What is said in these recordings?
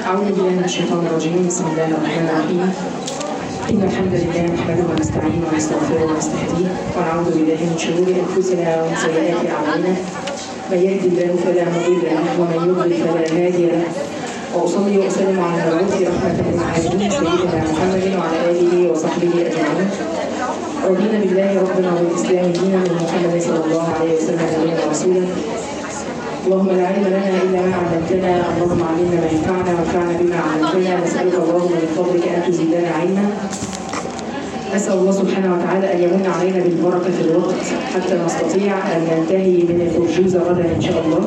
أعوذ بالله من الشيطان الرجيم بسم الله الرحمن الرحيم إن الحمد لله نحمده ونستعينه ونستغفره ونستهديه ونعوذ بالله من شرور أنفسنا ومن سيئات أعمالنا من يهد الله فلا مضل له ومن يضلل فلا هادي له وأصلي وأسلم على المبعوث رحمة للعالمين سيدنا محمد وعلى آله وصحبه أجمعين رضينا بالله ربنا وبالإسلام دينا من محمد صلى الله عليه وسلم نبينا ورسولا اللهم لا علم لنا الا ما علمتنا اللهم علمنا ما ينفعنا وانفعنا بما علمتنا نسالك اللهم من فضلك ان تزيدنا علما اسال الله سبحانه وتعالى ان يمن علينا بالبركه في الوقت حتى نستطيع ان ننتهي من الارجوزه غدا ان شاء الله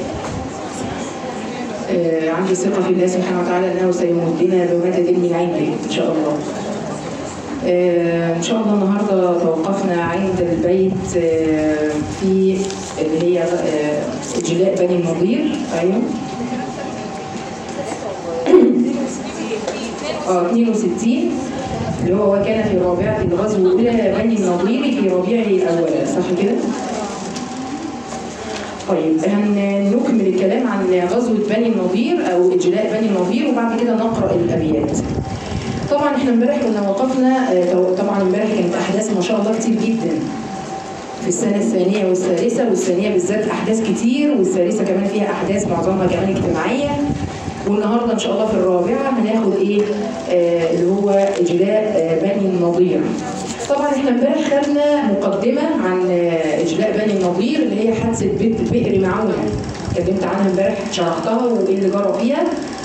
آه عندي ثقه في الله سبحانه وتعالى انه سيمدنا بمدد من عنده ان شاء الله آه، ان شاء الله النهارده توقفنا عند البيت آه، في اللي هي آه، جلاء بني النضير ايوه اه 62 اللي هو وكان في رابعة الغزو الأولى بني النضير في ربيع الأول صح كده؟ طيب هنكمل الكلام عن غزوة بني النضير أو إجلاء بني النضير وبعد كده نقرأ الأبيات. طبعا احنا امبارح كنا وقفنا آه، طبعا امبارح كانت احداث ما شاء الله كتير جدا في السنه الثانيه والثالثه والثانيه بالذات احداث كتير والثالثه كمان فيها احداث معظمها كمان اجتماعيه والنهارده ان شاء الله في الرابعه هناخد ايه آه اللي هو اجلاء آه بني النضير طبعا احنا امبارح خدنا مقدمه عن آه اجلاء بني النضير اللي هي حادثه بئر بئر معونه اتكلمت عنها امبارح شرحتها وايه اللي جرى فيها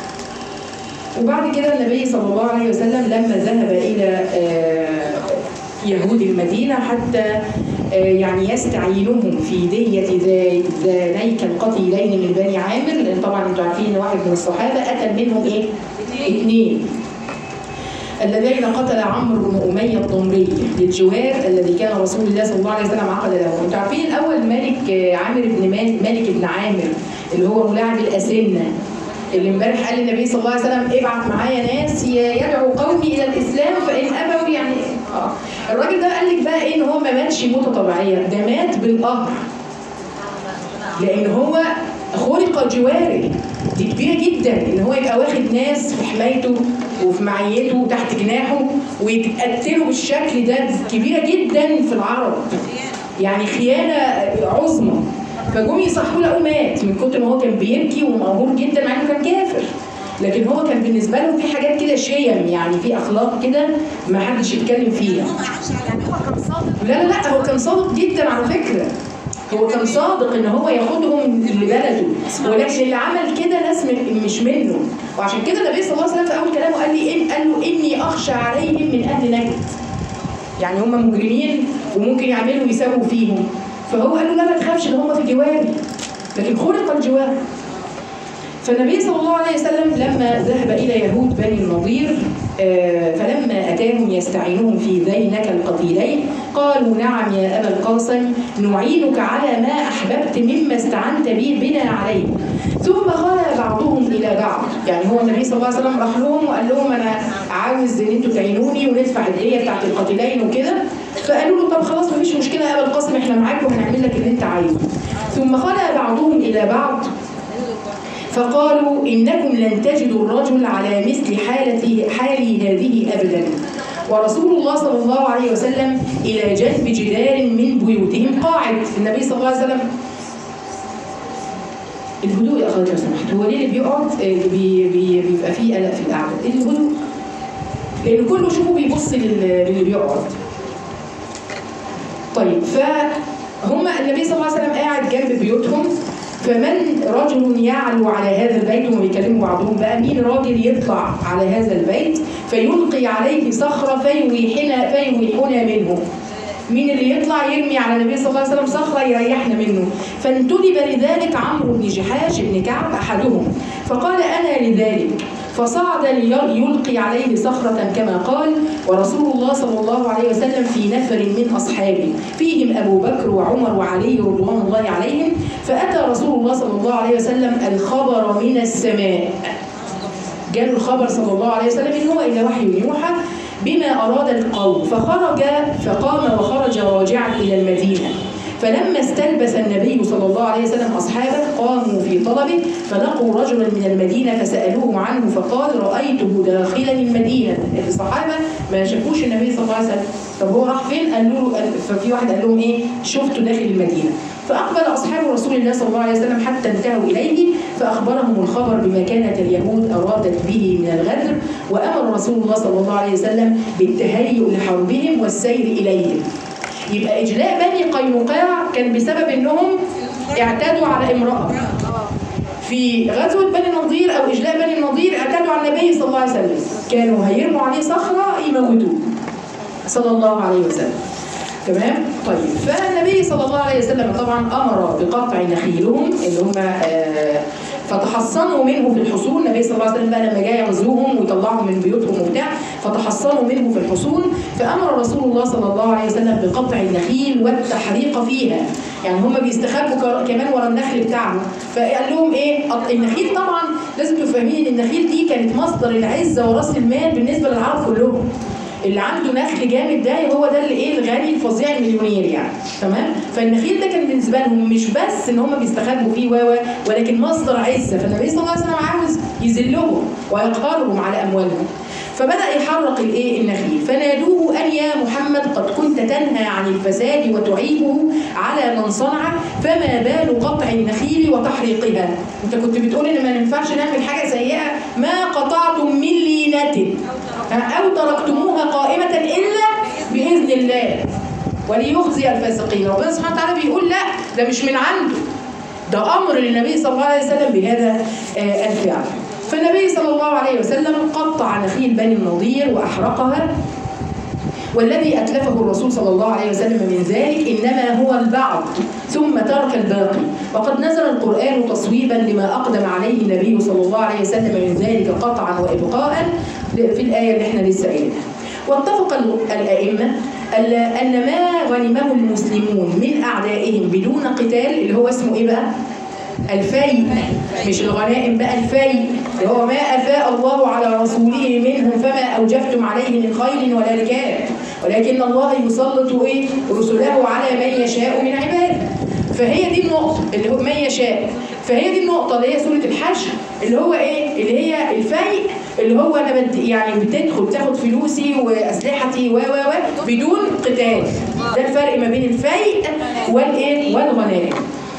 وبعد كده النبي صلى الله عليه وسلم لما ذهب إلى آه، يهود المدينة حتى آه، يعني يستعينهم في دية ذا- ذانيك القتيلين من بني عامر لأن طبعا انتوا عارفين ان واحد من الصحابة قتل منهم ايه؟ اثنين الذين قتل عمرو بن أمية الضمري للجوار الذي كان رسول الله صلى الله عليه وسلم عقد له انتوا عارفين الأول ملك آه، عامر بن مالك, مالك بن عامر اللي هو ملاعب الأسنة اللي امبارح قال النبي صلى الله عليه وسلم ابعت معايا ناس ي- يدعو قومي الى الاسلام فان ابوا يعني اه الراجل ده قال لك بقى ايه ان هو ما ماتش موته طبيعيه ده مات بالقهر لان هو خلق جواره دي كبيره جدا ان هو يبقى واخد ناس في حمايته وفي معيته وتحت جناحه ويتقتلوا بالشكل ده كبيره جدا في العرب يعني خيانه عظمى فجم يصحوا لقوا مات من كتر ما هو كان بيبكي ومقهور جدا مع انه كان كافر لكن هو كان بالنسبه له في حاجات كده شيم يعني في اخلاق كده ما حدش يتكلم فيها هو عاش يعني هو كان صادق لا لا لا هو كان صادق جدا على فكره هو كان صادق ان هو ياخدهم لبلده ولكن اللي عمل كده ناس من- مش منه وعشان كده النبي صلى الله عليه وسلم في اول كلامه قال لي إن قال له اني اخشى عليهم من اهل نجد يعني هم مجرمين وممكن يعملوا ويساووا فيهم فهو قال له لا ما تخافش ان هم في جواري لكن خلق الجوار فالنبي صلى الله عليه وسلم لما ذهب إلى يهود بني النضير آه، فلما أتاهم يستعينهم في ذينك القتيلين قالوا نعم يا أبا القاسم نعينك على ما أحببت مما استعنت به بنا عليه ثم خلى بعضهم إلى بعض يعني هو النبي صلى الله عليه وسلم راح لهم وقال لهم أنا عاوز إن أنتوا تعينوني وندفع الدية بتاعت القتيلين وكده فقالوا له طب خلاص مفيش مشكلة يا أبا القاسم إحنا معاك وهنعمل لك اللي أنت عايزه ثم خلى بعضهم إلى بعض فقالوا إنكم لن تجدوا الرجل على مثل حالته حالي هذه أبدا ورسول الله صلى الله عليه وسلم إلى جنب جدار من بيوتهم قاعد النبي صلى الله عليه وسلم الهدوء يا أخواتي لو سمحت هو ليه اللي بيقعد آه، اللي بي بي بيبقى فيه قلق في القعدة الهدوء لأن كله شوفوا بيبص لل- للي بيقعد طيب فهم النبي صلى الله عليه وسلم قاعد جنب بيوتهم فمن رجل يعلو على هذا البيت وهم بيكلموا بعضهم بقى مين راجل يطلع على هذا البيت فيلقي عليه صخرة فيويحنا فيويحنا منه مين اللي يطلع يرمي على النبي صلى الله عليه وسلم صخرة يريحنا منه فانتدب لذلك عمرو بن جحاش بن كعب أحدهم فقال أنا لذلك فصعد ليلقي عليه صخرة كما قال ورسول الله صلى الله عليه وسلم في نفر من أصحابه فيهم أبو بكر وعمر وعلي رضوان الله عليهم فأتى رسول الله صلى الله عليه وسلم الخبر من السماء جاله الخبر صلى الله عليه وسلم ان هو الى وحي يوحى بما اراد القوم فخرج فقام وخرج راجعا الى المدينه فلما استلبس النبي صلى الله عليه وسلم اصحابه قاموا في طلبه فلقوا رجلا من المدينة فسألوه عنه فقال رأيته داخلا المدينة الصحابة ما شافوش النبي صلى الله عليه وسلم طب هو راح فين؟ قال له ففي واحد قال لهم ايه؟ شفته داخل المدينة فأقبل أصحاب رسول الله صلى الله عليه وسلم حتى انتهوا إليه فأخبرهم الخبر بما كانت اليهود أرادت به من الغدر وأمر رسول الله صلى الله عليه وسلم بالتهيؤ لحربهم والسير إليهم يبقى إجلاء بني قينقاع كان بسبب إنهم اعتدوا على امرأة في غزوة بني النضير أو إجلاء بني النضير اعتدوا على النبي صلى الله عليه وسلم كانوا هيرموا عليه صخرة يموتوه صلى الله عليه وسلم تمام طيب فالنبي صلى الله عليه وسلم طبعا امر بقطع نخيلهم اللي هم آه فتحصنوا منه في الحصون النبي صلى الله عليه وسلم بقى لما جاي يغزوهم ويطلعهم من بيوتهم وبتاع فتحصنوا منه في الحصون فامر رسول الله صلى الله عليه وسلم بقطع النخيل والتحريق فيها يعني هم بيستخبوا كر- كمان ورا النخل بتاعهم فقال لهم ايه قط- النخيل طبعا لازم تبقوا فاهمين ان النخيل دي كانت مصدر العزه وراس المال بالنسبه للعرب كلهم اللي عنده نخل جامد ده هو ده اللي ايه الغني الفظيع المليونير يعني تمام فالنخيل ده كان بالنسبه لهم مش بس ان هم بيستخبوا فيه و و- ولكن مصدر عزه فالنبي صلى الله عليه وسلم عاوز يذلهم ويقهرهم على اموالهم فبدا يحرق الايه النخيل فنادوه ان يا محمد قد كنت تنهى عن الفساد وتعيبه على من صنعه فما بال قطع النخيل وتحريقها انت كنت بتقول ان ما ينفعش نعمل حاجه سيئه ما قطعتم من لينه أو تركتموها قائمة إلا بإذن الله وليخزي الفاسقين ربنا سبحانه وتعالى بيقول لا ده مش من عنده ده أمر للنبي صلى الله عليه وسلم بهذا آه، الفعل فالنبي صلى الله عليه وسلم قطع نخيل بني النضير وأحرقها والذي أتلفه الرسول صلى الله عليه وسلم من ذلك إنما هو البعض ثم ترك الباقي وقد نزل القرآن تصويبا لما أقدم عليه النبي صلى الله عليه وسلم من ذلك قطعا وإبقاء في الآية اللي احنا لسه قايلينها واتفق الأئمة أن أن ما غنمه المسلمون من أعدائهم بدون قتال اللي هو اسمه إيه بقى؟ الفيء مش الغنائم بقى الفيء اللي هو ما أفاء الله على رسوله منهم فما أوجفتم عليه من خيل ولا ركاب ولكن الله يسلط إيه رسله على من يشاء من عباده فهي دي النقطة اللي هو من يشاء فهي دي النقطة اللي هي سورة الحشر اللي هو إيه اللي هي الفيء اللي هو أنا بدي يعني بتدخل تاخد فلوسي وأسلحتي و و و بدون قتال ده الفرق ما بين الفيء والإيه والغنائم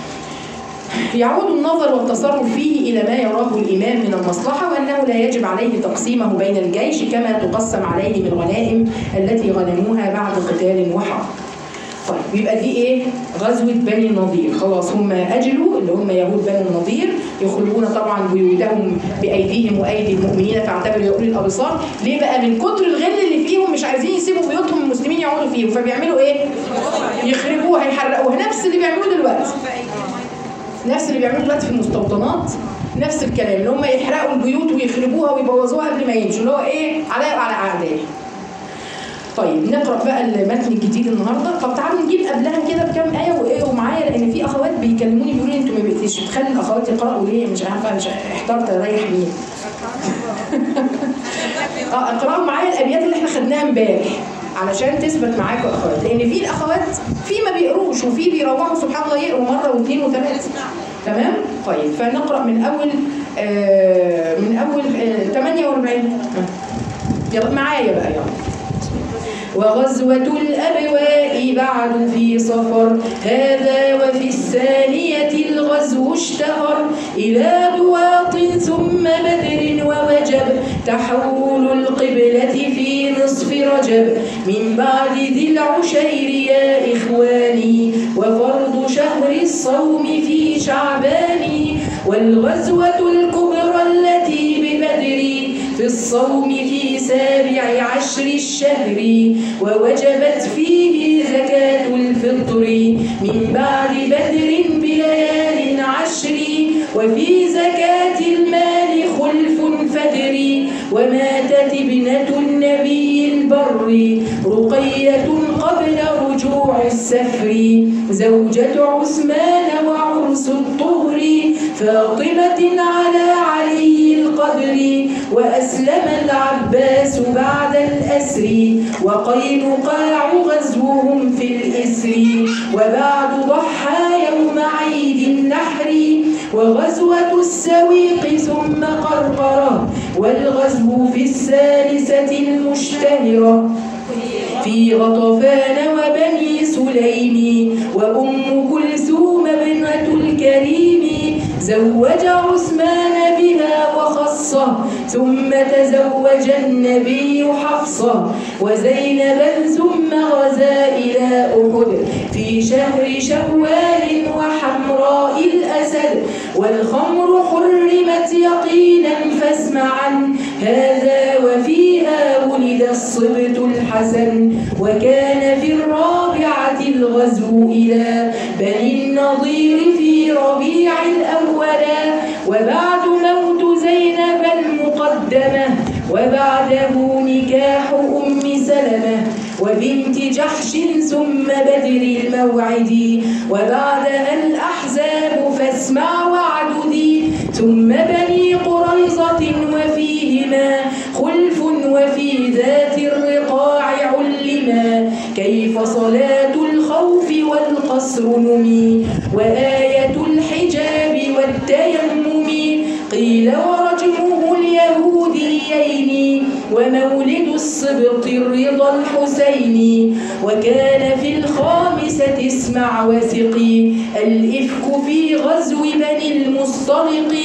يعود النظر والتصرف فيه إلى ما يراه الإمام من المصلحة وأنه لا يجب عليه تقسيمه بين الجيش كما تقسم عليه من الغنائم التي غنموها بعد قتال وحرب. طيب يبقى دي ايه؟ غزوة بني النضير، خلاص هم أجلوا اللي هم يهود بني النضير يخرجون طبعا بيوتهم بأيديهم وأيدي المؤمنين فاعتبروا يقول الأبصار، ليه بقى؟ من كتر الغل اللي فيهم مش عايزين يسيبوا بيوتهم المسلمين يقعدوا فيهم فبيعملوا ايه؟ يخربوها يحرقوها نفس اللي بيعملوه دلوقتي. نفس اللي بيعملوه دلوقتي في المستوطنات نفس الكلام اللي هم يحرقوا البيوت ويخربوها ويبوظوها قبل ما يمشوا اللي هو ايه عليا وعلى اعدائي طيب نقرا بقى المتن الجديد النهارده طب تعالوا نجيب قبلها كده بكام ايه وايه ومعايا لان في اخوات بيكلموني بيقولوا لي انتوا ما بقيتيش بتخلي الاخوات يقراوا ليه مش عارفه مش احترت اريح مين اه اقراوا معايا الابيات اللي احنا خدناها امبارح علشان تثبت معاكم اخوات لان في الاخوات في ما بيقروش وفي بيروحوا سبحان الله يقروا مره واثنين وثلاثه تمام طيب فنقرا من اول آه من اول آه 48 يلا معايا بقى يلا وغزوة الأبواء بعد في صفر هذا وفي الثانية الغزو اشتهر إلى دواط ثم بدر ووجب تحول القبلة في نصف رجب من بعد ذي العشير يا إخواني وفرض شهر الصوم في شعبان والغزوة الكبرى التي ببدر في الصوم في سابع عشر الشهر ووجبت فيه زكاة الفطر من بعد بدر بليال عشر وفي زكاة المال خلف فدر وماتت ابنة النبي البر رقية قبل رجوع السفر زوجة عثمان وعرس الطهر فاطمة على علي القدر وأسلم العباس بعد الأسر وقينقاع غزوهم في الإسر وبعد ضحى يوم عيد النحر وغزوة السويق ثم قرقرة والغزو في الثالثة المشتهرة في غطفان وبني سليم وأم كلثوم ابنة الكريم زوج عثمان بها وخصه ثم تزوج النبي حفصة وزينبا ثم غزا إلى أحد في شهر شوال وحمراء الأسد والخمر حرمت يقينا فاسمعا هذا وفيها ولد الصبت الحسن وكان في الرابعة الغزو إلى بني النضير في ربيع الأولى وبعد موت زينب المقدمة وبعده نكاح أم سلمة وبنت جحش ثم بدر الموعد وبعدها الأحزاب فاسمع وعددي ثم بني قريظة وفيهما خلف وفي ذات الرقاع علما كيف صلاة الخوف والقصر نمي وآية الحجاب والتيمم قيل ورجمه اليهوديين ومولد الصبط الرضا الحسيني وكان في الخامسة اسمع وثقي الإفك في غزو بني المصطلق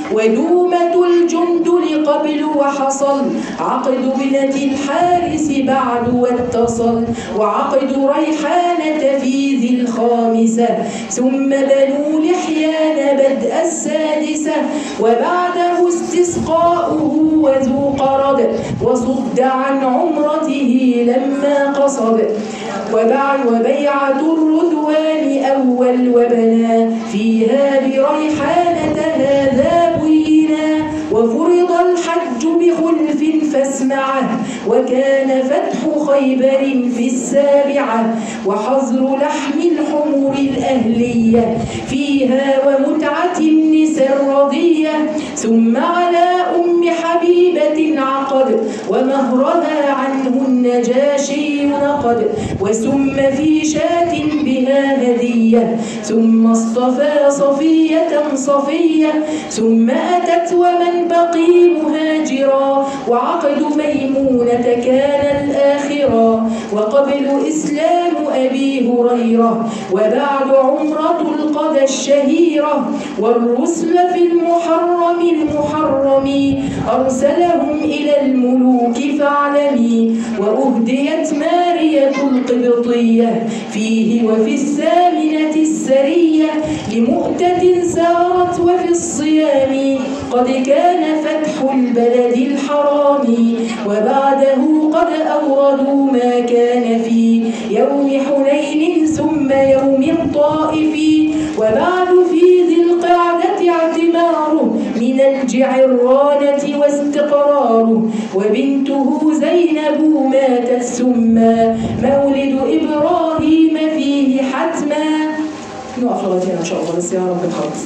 ودومة الجندل قبل وحصل عقد بنة الحارس بعد واتصل وعقد ريحانة في ذي الخامسة ثم بنو لحيان بدء السادسة وبعده استسقاؤه وذو قرد وصد عن عمرته لما قصد وبعد وبيعة الرذوان أول وبنى فيها بريحانة هذا بينا وفرض الحج بخلف فاسمعه وكان فتح خيبر في السابعة وحظر لحم الحمر الأهلية فيها ومتعة النساء الرضية ثم على أم حبيبة عقد ومهرها عنه النجاشي نقد وسم في شاة بها هدية ثم اصطفى صفية صفية ثم أتت ومن بقي مهاجرا وعقد ميمونة كان الآخرا وقبل إسلام أبي هريرة وبعد عمرة القدى الشهيرة والرسل في المحرم المحرم أرسلهم إلى الملوك فاعلمي وأهديت مارية القبطية فيه وفي الثامنة السرية لمؤتة سارت وفي الصيام قد كان فتح البلد الحرام وبعده قد أوردوا ما كان في يوم حنين ثم يوم الطائف وبعد في ذي القعدة اعتماره من الجعرانة واستقراره وبنته زينب ماتت ثم مولد إبراهيم فيه حتما نقف لغاية هنا إن شاء الله بس يا رب نخلص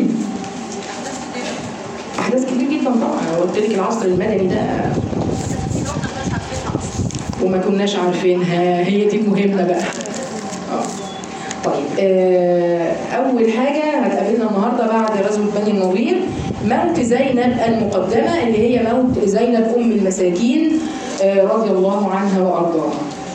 أحداث كتير جدا طبعا أنا قلت لك العصر المدني ده وما كناش عارفينها هي دي المهمة بقى آه. طيب آه، أول حاجة هتقابلنا النهاردة بعد غزوة بني النضير موت زينب المقدمة اللي هي موت زينب أم المساكين آه، رضي الله عنها وأرضاها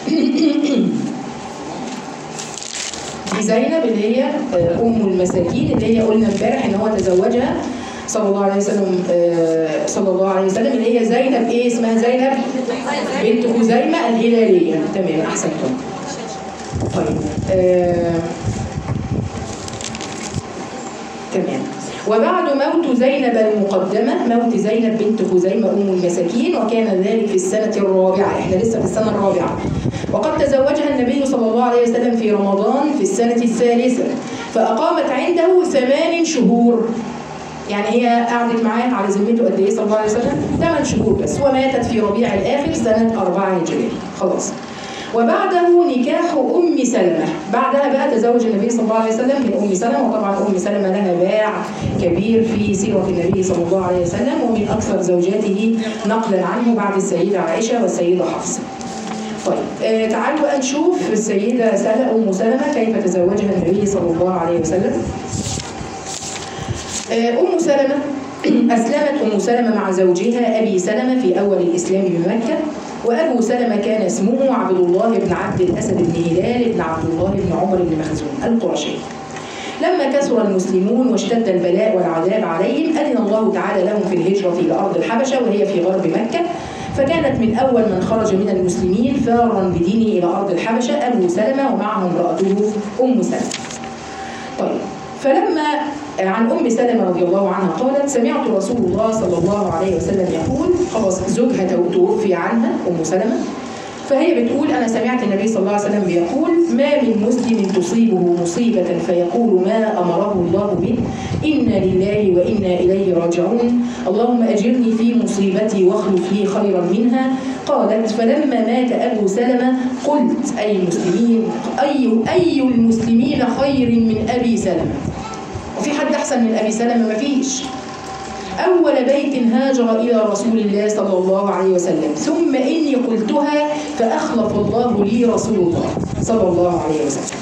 دي زينب اللي هي آه، أم المساكين اللي هي قلنا امبارح إن هو تزوجها صلى الله عليه وسلم آه، صلى الله عليه وسلم اللي هي زينب إيه اسمها زينب بنت خزيمة الهلالية تمام أحسنتم طيب آه، تمام وبعد موت زينب المقدمة موت زينب بنت خزيمة أم المساكين وكان ذلك في السنة الرابعة احنا لسه في السنة الرابعة وقد تزوجها النبي صلى الله عليه وسلم في رمضان في السنة الثالثة فأقامت عنده ثمان شهور يعني هي قعدت معاه على ذمته قد ايه صلى الله عليه وسلم؟ ثمان شهور بس وماتت في ربيع الآخر سنة أربعة هجرية خلاص وبعده نكاح أم سلمة بعدها بقى تزوج النبي صلى الله عليه وسلم من أم سلمة وطبعا أم سلمة لها باع كبير في سيرة النبي صلى الله عليه وسلم ومن أكثر زوجاته نقلا عنه بعد السيدة عائشة والسيدة حفصة طيب آه تعالوا بقى نشوف السيدة سلمة أم سلمة كيف تزوجها النبي صلى الله عليه وسلم آه، أم سلمة أسلمت أم سلمة مع زوجها أبي سلمة في أول الإسلام بمكة وأبو سلمة كان اسمه عبد الله بن عبد الأسد بن هلال بن عبد الله بن عمر بن مخزوم القرشي لما كثر المسلمون واشتد البلاء والعذاب عليهم أذن الله تعالى لهم في الهجرة إلى أرض الحبشة وهي في غرب مكة فكانت من أول من خرج من المسلمين ثارا بدينه إلى أرض الحبشة أبو سلمة ومعه امرأته أم سلمة طيب فلما عن ام سلمه رضي الله عنها قالت سمعت رسول الله صلى الله عليه وسلم يقول خلاص زوجها توفي عنها ام سلمه فهي بتقول انا سمعت النبي صلى الله عليه وسلم بيقول ما من مسلم تصيبه مصيبه فيقول ما امره الله به انا لله وانا اليه راجعون اللهم اجرني في مصيبتي واخلف لي خيرا منها قالت فلما مات ابو سلمه قلت اي المسلمين اي اي المسلمين خير من ابي سلمه وفي حد احسن من ابي سلمه مفيش أول بيت هاجر إلى رسول الله صلى الله عليه وسلم ثم إني قلتها فأخلف الله لي رسول الله صلى الله عليه وسلم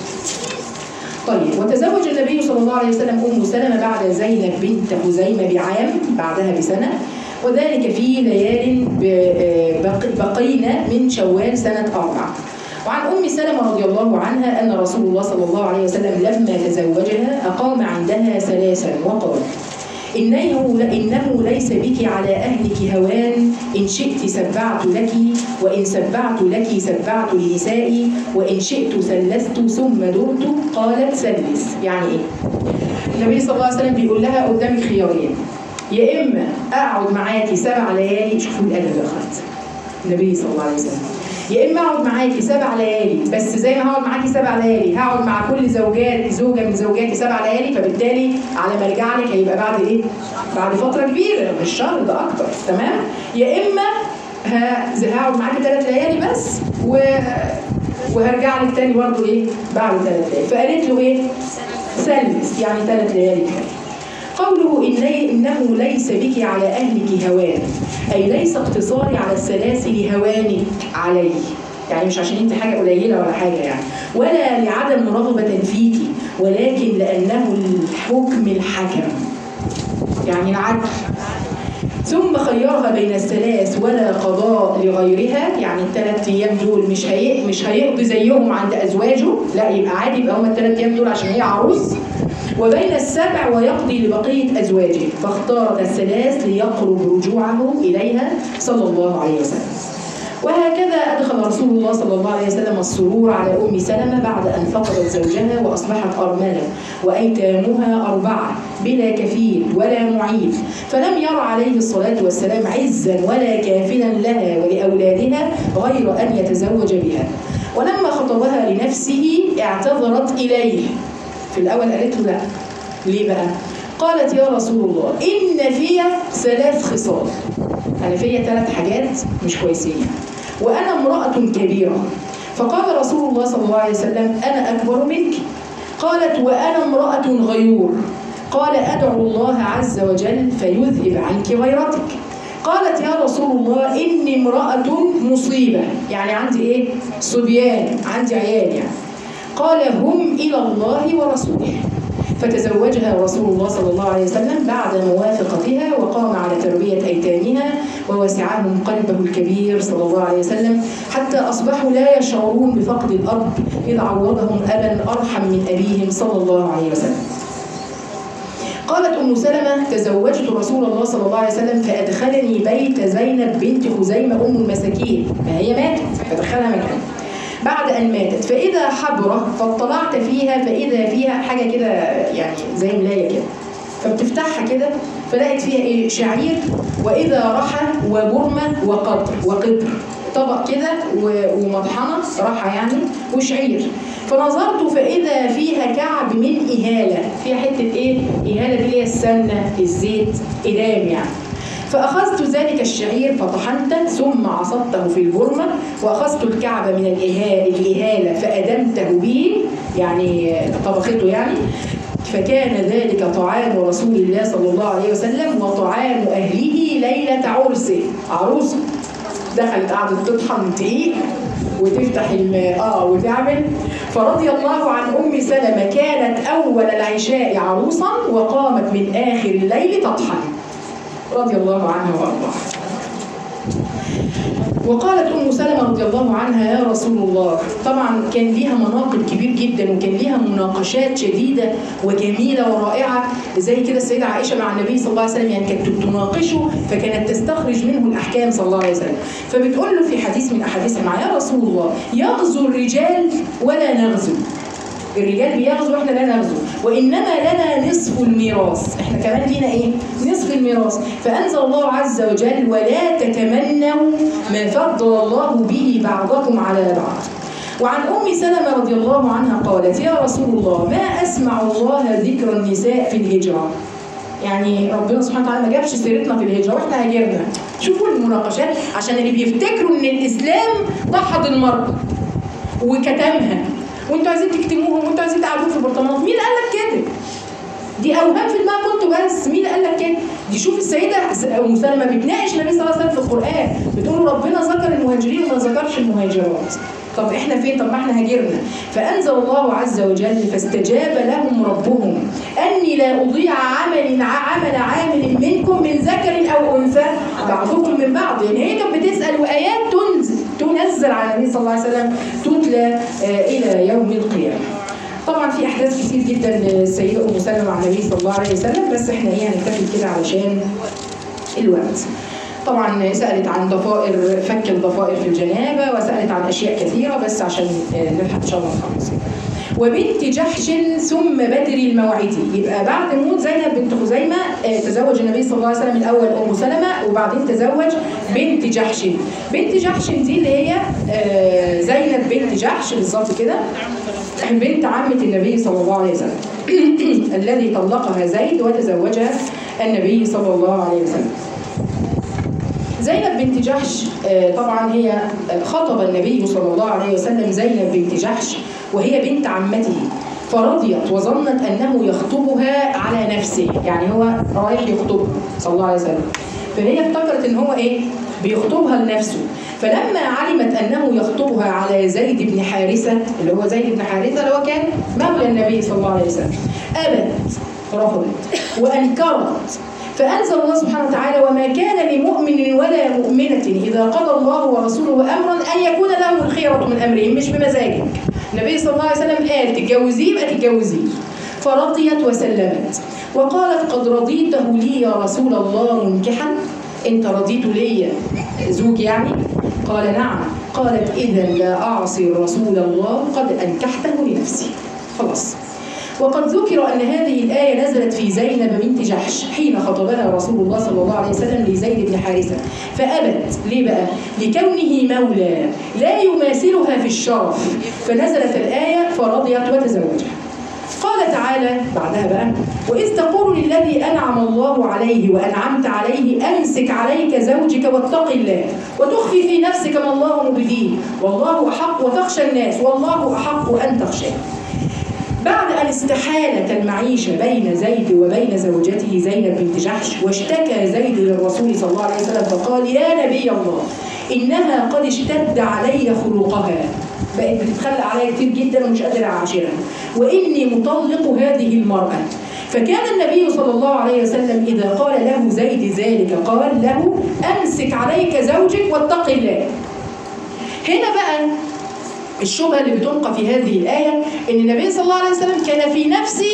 طيب وتزوج النبي صلى الله عليه وسلم أم سلمة بعد زينب بنت خزيمة بعام بعدها بسنة وذلك في ليال ب- بق- بقينا من شوال سنة أربعة وعن أم سلمة رضي الله عنها أن رسول الله صلى الله عليه وسلم لما تزوجها أقام عندها ثلاثا وقال إنه إنه ليس بك على أهلك هوان إن شئت سبعت لك وإن سبعت لك سبعت لنسائي وإن شئت سلست ثم درت قالت سلس يعني إيه؟ النبي صلى الله عليه وسلم بيقول لها قدامك خيارين يا إما أقعد معاكي سبع ليالي شوفوا الأدب يا أخوات النبي صلى الله عليه وسلم يا اما اقعد معاكي سبع ليالي بس زي ما هقعد معاكي سبع ليالي هقعد مع كل زوجات زوجه من زوجاتي سبع ليالي فبالتالي على ما ارجع لك هيبقى بعد ايه؟ بعد فتره كبيره مش شهر ده اكتر تمام؟ يا اما ه- هقعد معاكي ثلاث ليالي بس و وهرجع لك تاني برضه ايه؟ بعد ثلاث ليالي فقالت له ايه؟ سلس يعني ثلاث ليالي كفايه قوله إن إنه ليس بك على أهلك هوان أي ليس اقتصاري على السلاسل هوانك علي يعني مش عشان انت حاجة قليلة ولا حاجة يعني ولا لعدم رغبة فيك ولكن لأنه الحكم الحكم يعني العدل ثم خيرها بين الثلاث ولا قضاء لغيرها يعني الثلاث ايام دول مش هي مش هيقضي زيهم عند ازواجه لا يبقى عادي يبقى هم الثلاث ايام دول عشان هي عروس وبين السبع ويقضي لبقيه ازواجه فاختارت الثلاث ليقرب رجوعه اليها صلى الله عليه وسلم وهكذا أدخل رسول الله صلى الله عليه وسلم السرور على أم سلمة بعد أن فقدت زوجها وأصبحت أرملة وأيتامها أربعة بلا كفيل ولا معين فلم ير عليه الصلاة والسلام عزا ولا كافلا لها ولأولادها غير أن يتزوج بها ولما خطبها لنفسه اعتذرت إليه في الأول قالت له لا ليه بقى؟ قالت يا رسول الله إن فيها ثلاث خصال أنا فيا ثلاث حاجات مش كويسين وأنا امرأة كبيرة فقال رسول الله صلى الله عليه وسلم أنا أكبر منك قالت وأنا امرأة غيور قال أدعو الله عز وجل فيذهب عنك غيرتك قالت يا رسول الله إني امرأة مصيبة يعني عندي إيه؟ صبيان عندي عيال يعني قال هم إلى الله ورسوله فتزوجها رسول الله صلى الله عليه وسلم بعد موافقتها وقام على تربية أيتامها ووسعهم قلبه الكبير صلى الله عليه وسلم حتى أصبحوا لا يشعرون بفقد الأب إذ عوضهم أبا أرحم من أبيهم صلى الله عليه وسلم قالت أم سلمة تزوجت رسول الله صلى الله عليه وسلم فأدخلني بيت زينب بنت خزيمة أم المساكين فهي ماتت فدخلها مكان بعد أن ماتت فإذا حبرة فاطلعت فيها فإذا فيها حاجة كده يعني زي ملاية كده فبتفتحها كده فلقيت فيها إيه شعير وإذا رحى وبرمة وقطر وقطر طبق كده و- ومطحنة رحى يعني وشعير فنظرت فإذا فيها كعب من إهالة فيها حتة إيه إهالة دي اللي هي السمنة الزيت إدام يعني فأخذت ذلك الشعير فطحنته ثم عصبته في البرمة وأخذت الكعب من الإهالة, الإهالة فأدمته به يعني طبخته يعني فكان ذلك طعام رسول الله صلى الله عليه وسلم وطعام أهله ليلة عرسه عروسه دخلت قعدت تطحن دقيق وتفتح ال- اه وتعمل فرضي الله عن ام سلمه كانت اول العشاء عروسا وقامت من اخر الليل تطحن رضي الله عنها وارضاها وقالت ام سلمه رضي الله عنها يا رسول الله طبعا كان ليها مناقب كبير جدا وكان ليها مناقشات شديده وجميله ورائعه زي كده السيده عائشه مع النبي صلى الله عليه وسلم يعني كانت تناقشه فكانت تستخرج منه الاحكام صلى الله عليه وسلم فبتقول له في حديث من احاديثها مع يا رسول الله يغزو الرجال ولا نغزو الرجال بيغزوا واحنا لا نغزو وانما لنا نصف الميراث احنا كمان لينا ايه نصف الميراث فانزل الله عز وجل ولا تتمنوا ما فضل الله به بعضكم على بعض وعن ام سلمه رضي الله عنها قالت يا رسول الله ما اسمع الله ذكر النساء في الهجره يعني ربنا سبحانه وتعالى ما جابش سيرتنا في الهجره واحنا هاجرنا شوفوا المناقشات عشان اللي بيفتكروا ان الاسلام ضحض المرأة وكتمها وانتوا عايزين تكتموهم وانتوا عايزين تقعدوهم في البرطمانات مين قال لك كده؟ دي اوهام في دماغكم انتوا بس مين قال لك كده؟ دي شوف السيده ام سلمه بتناقش النبي صلى الله عليه وسلم في القران بتقول له ربنا ذكر المهاجرين وما ذكرش المهاجرات طب احنا فين؟ طب ما احنا هاجرنا فانزل الله عز وجل فاستجاب لهم ربهم اني لا اضيع عمل عمل عامل منكم من ذكر او انثى بعضكم من بعض يعني هي كانت بتسال وايات تنزل تنزل على النبي صلى الله عليه وسلم تتلى آه، الى يوم القيامه طبعا في احداث كتير جدا للسيده ام سلمه مع النبي صلى الله عليه وسلم بس احنا ايه هنكتفي كده علشان الوقت طبعا سالت عن ضفائر فك الضفائر في الجنابه وسالت عن اشياء كثيره بس عشان آه، نلحق ان شاء الله نخلص وبنت جحش ثم بدر الموعدي يبقى بعد موت زينب بنت خزيمه آه، تزوج النبي صلى الله عليه وسلم الاول ام سلمه وبعدين تزوج بنت جحش بنت جحش دي اللي هي آه، زينب بنت جحش بالظبط كده بنت عمة النبي صلى الله عليه وسلم الذي طلقها زيد وتزوجها النبي صلى الله عليه وسلم زينب بنت جحش آه، طبعا هي آه، خطب النبي صلى الله عليه وسلم زينب بنت جحش وهي بنت عمته فرضيت وظنت انه يخطبها على نفسه يعني هو رايح يخطبها صلى الله عليه وسلم فهي افتكرت ان هو ايه بيخطبها لنفسه فلما علمت انه يخطبها على زيد بن حارثه اللي هو زيد بن حارثه اللي هو كان مولى النبي صلى الله عليه وسلم ابت رفضت وانكرت فانزل الله سبحانه وتعالى وما كان لمؤمن ولا مؤمنه اذا قضى الله ورسوله امرا ان يكون لهم الخيره من امرهم مش بمزاجك النبي صلى الله عليه وسلم قال تتجوزيه يبقى تتجوزيه فرضيت وسلمت وقالت قد رضيته لي يا رسول الله منكحا انت رضيت لي زوج يعني قال نعم قالت اذا لا اعصي رسول الله قد انكحته لنفسي خلاص وقد ذكر أن هذه الآية نزلت في زينب بنت جحش حين خطبها رسول الله صلى الله عليه وسلم لزيد بن حارثة فأبت ليه بقى؟ لكونه مولى لا يماثلها في الشرف فنزلت الآية فرضيت وتزوجها قال تعالى بعدها بقى وإذ تقول للذي أنعم الله عليه وأنعمت عليه أمسك عليك زوجك واتق الله وتخفي في نفسك ما الله مبديه والله أحق وتخشى الناس والله أحق أن تخشاه بعد أن استحالت المعيشة بين زيد وبين زوجته زينب بنت جحش واشتكى زيد للرسول صلى الله عليه وسلم فقال يا نبي الله إنها قد اشتد علي خلقها بقت بتتخلى عليا كتير جدا ومش قادر أعاشرها وإني مطلق هذه المرأة فكان النبي صلى الله عليه وسلم إذا قال له زيد ذلك قال له أمسك عليك زوجك واتق الله هنا بقى الشبهه اللي بتلقى في هذه الايه ان النبي صلى الله عليه وسلم كان في نفسه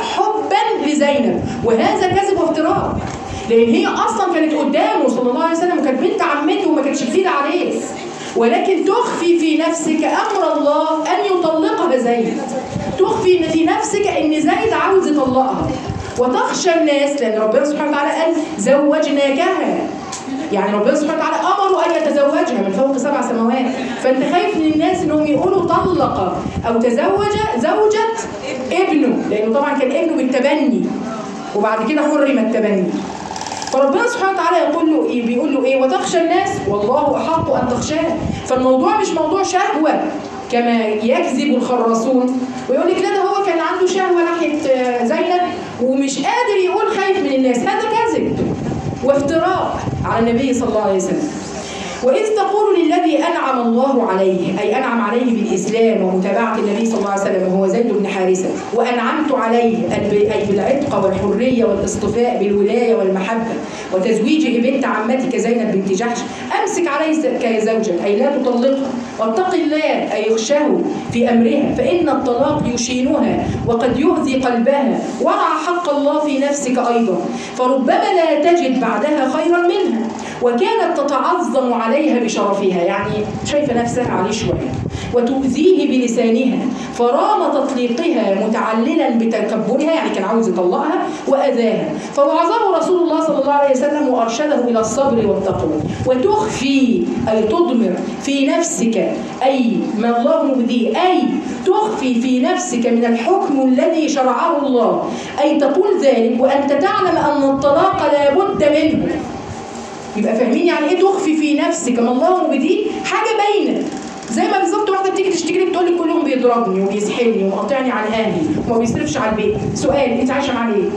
حبا لزينب وهذا كذب وافتراء لان هي اصلا كانت قدامه صلى الله عليه وسلم وكانت بنت عمته وما كانتش جديده عليه ولكن تخفي في نفسك امر الله ان يطلقها زيد تخفي في نفسك ان زيد عاوز يطلقها وتخشى الناس لان ربنا سبحانه وتعالى قال زوجناكها يعني ربنا سبحانه وتعالى امره ان يتزوجها من فوق سبع سماوات فانت خايف من الناس انهم يقولوا طلق او تزوج زوجة ابنه لانه طبعا كان ابنه بالتبني وبعد كده حرم التبني فربنا سبحانه وتعالى يقول له إيه بيقول له ايه وتخشى الناس والله احق ان تخشاه فالموضوع مش موضوع شهوه كما يكذب الخراصون ويقول لك لا ده هو كان عنده شهوه ناحيه آه، زينب ومش قادر يقول خايف من الناس هذا كذب وافتراء على النبي صلى الله عليه وسلم وإذ تقول للذي أنعم الله عليه أي أنعم عليه بالإسلام ومتابعة النبي صلى الله عليه وسلم وهو زيد بن حارثة وأنعمت عليه أي بالعتق والحرية والاصطفاء بالولاية والمحبة وتزويجه بنت عمتك زينب بنت جحش أمسك عليه كزوجك أي لا تطلقها واتق الله أي اخشاه في أمرها فإن الطلاق يشينها وقد يؤذي قلبها ورع حق الله في نفسك أيضا فربما لا تجد بعدها خيرا منها وكانت تتعظم عليها بشرفها يعني شايفة نفسها عليه شوية وتؤذيه بلسانها فرام تطليقها متعللا بتكبرها يعني كان عاوز يطلقها وأذاها فوعظه رسول الله صلى الله عليه وسلم وأرشده إلى الصبر والتقوى وتخفي أي تضمر في نفسك أي ما الله مبديه أي تخفي في نفسك من الحكم الذي شرعه الله أي تقول ذلك وأنت تعلم أن الطلاق لا بد منه يبقى فاهمين يعني ايه تخفي في نفسك ما الله مبديه حاجه باينه زي ما بالظبط واحده بتيجي تشتكي لك تقول لك كل يوم بيضربني وبيسحلني ومقاطعني عن اهلي وما بيصرفش على البيت سؤال انت عايشه معاه ليه؟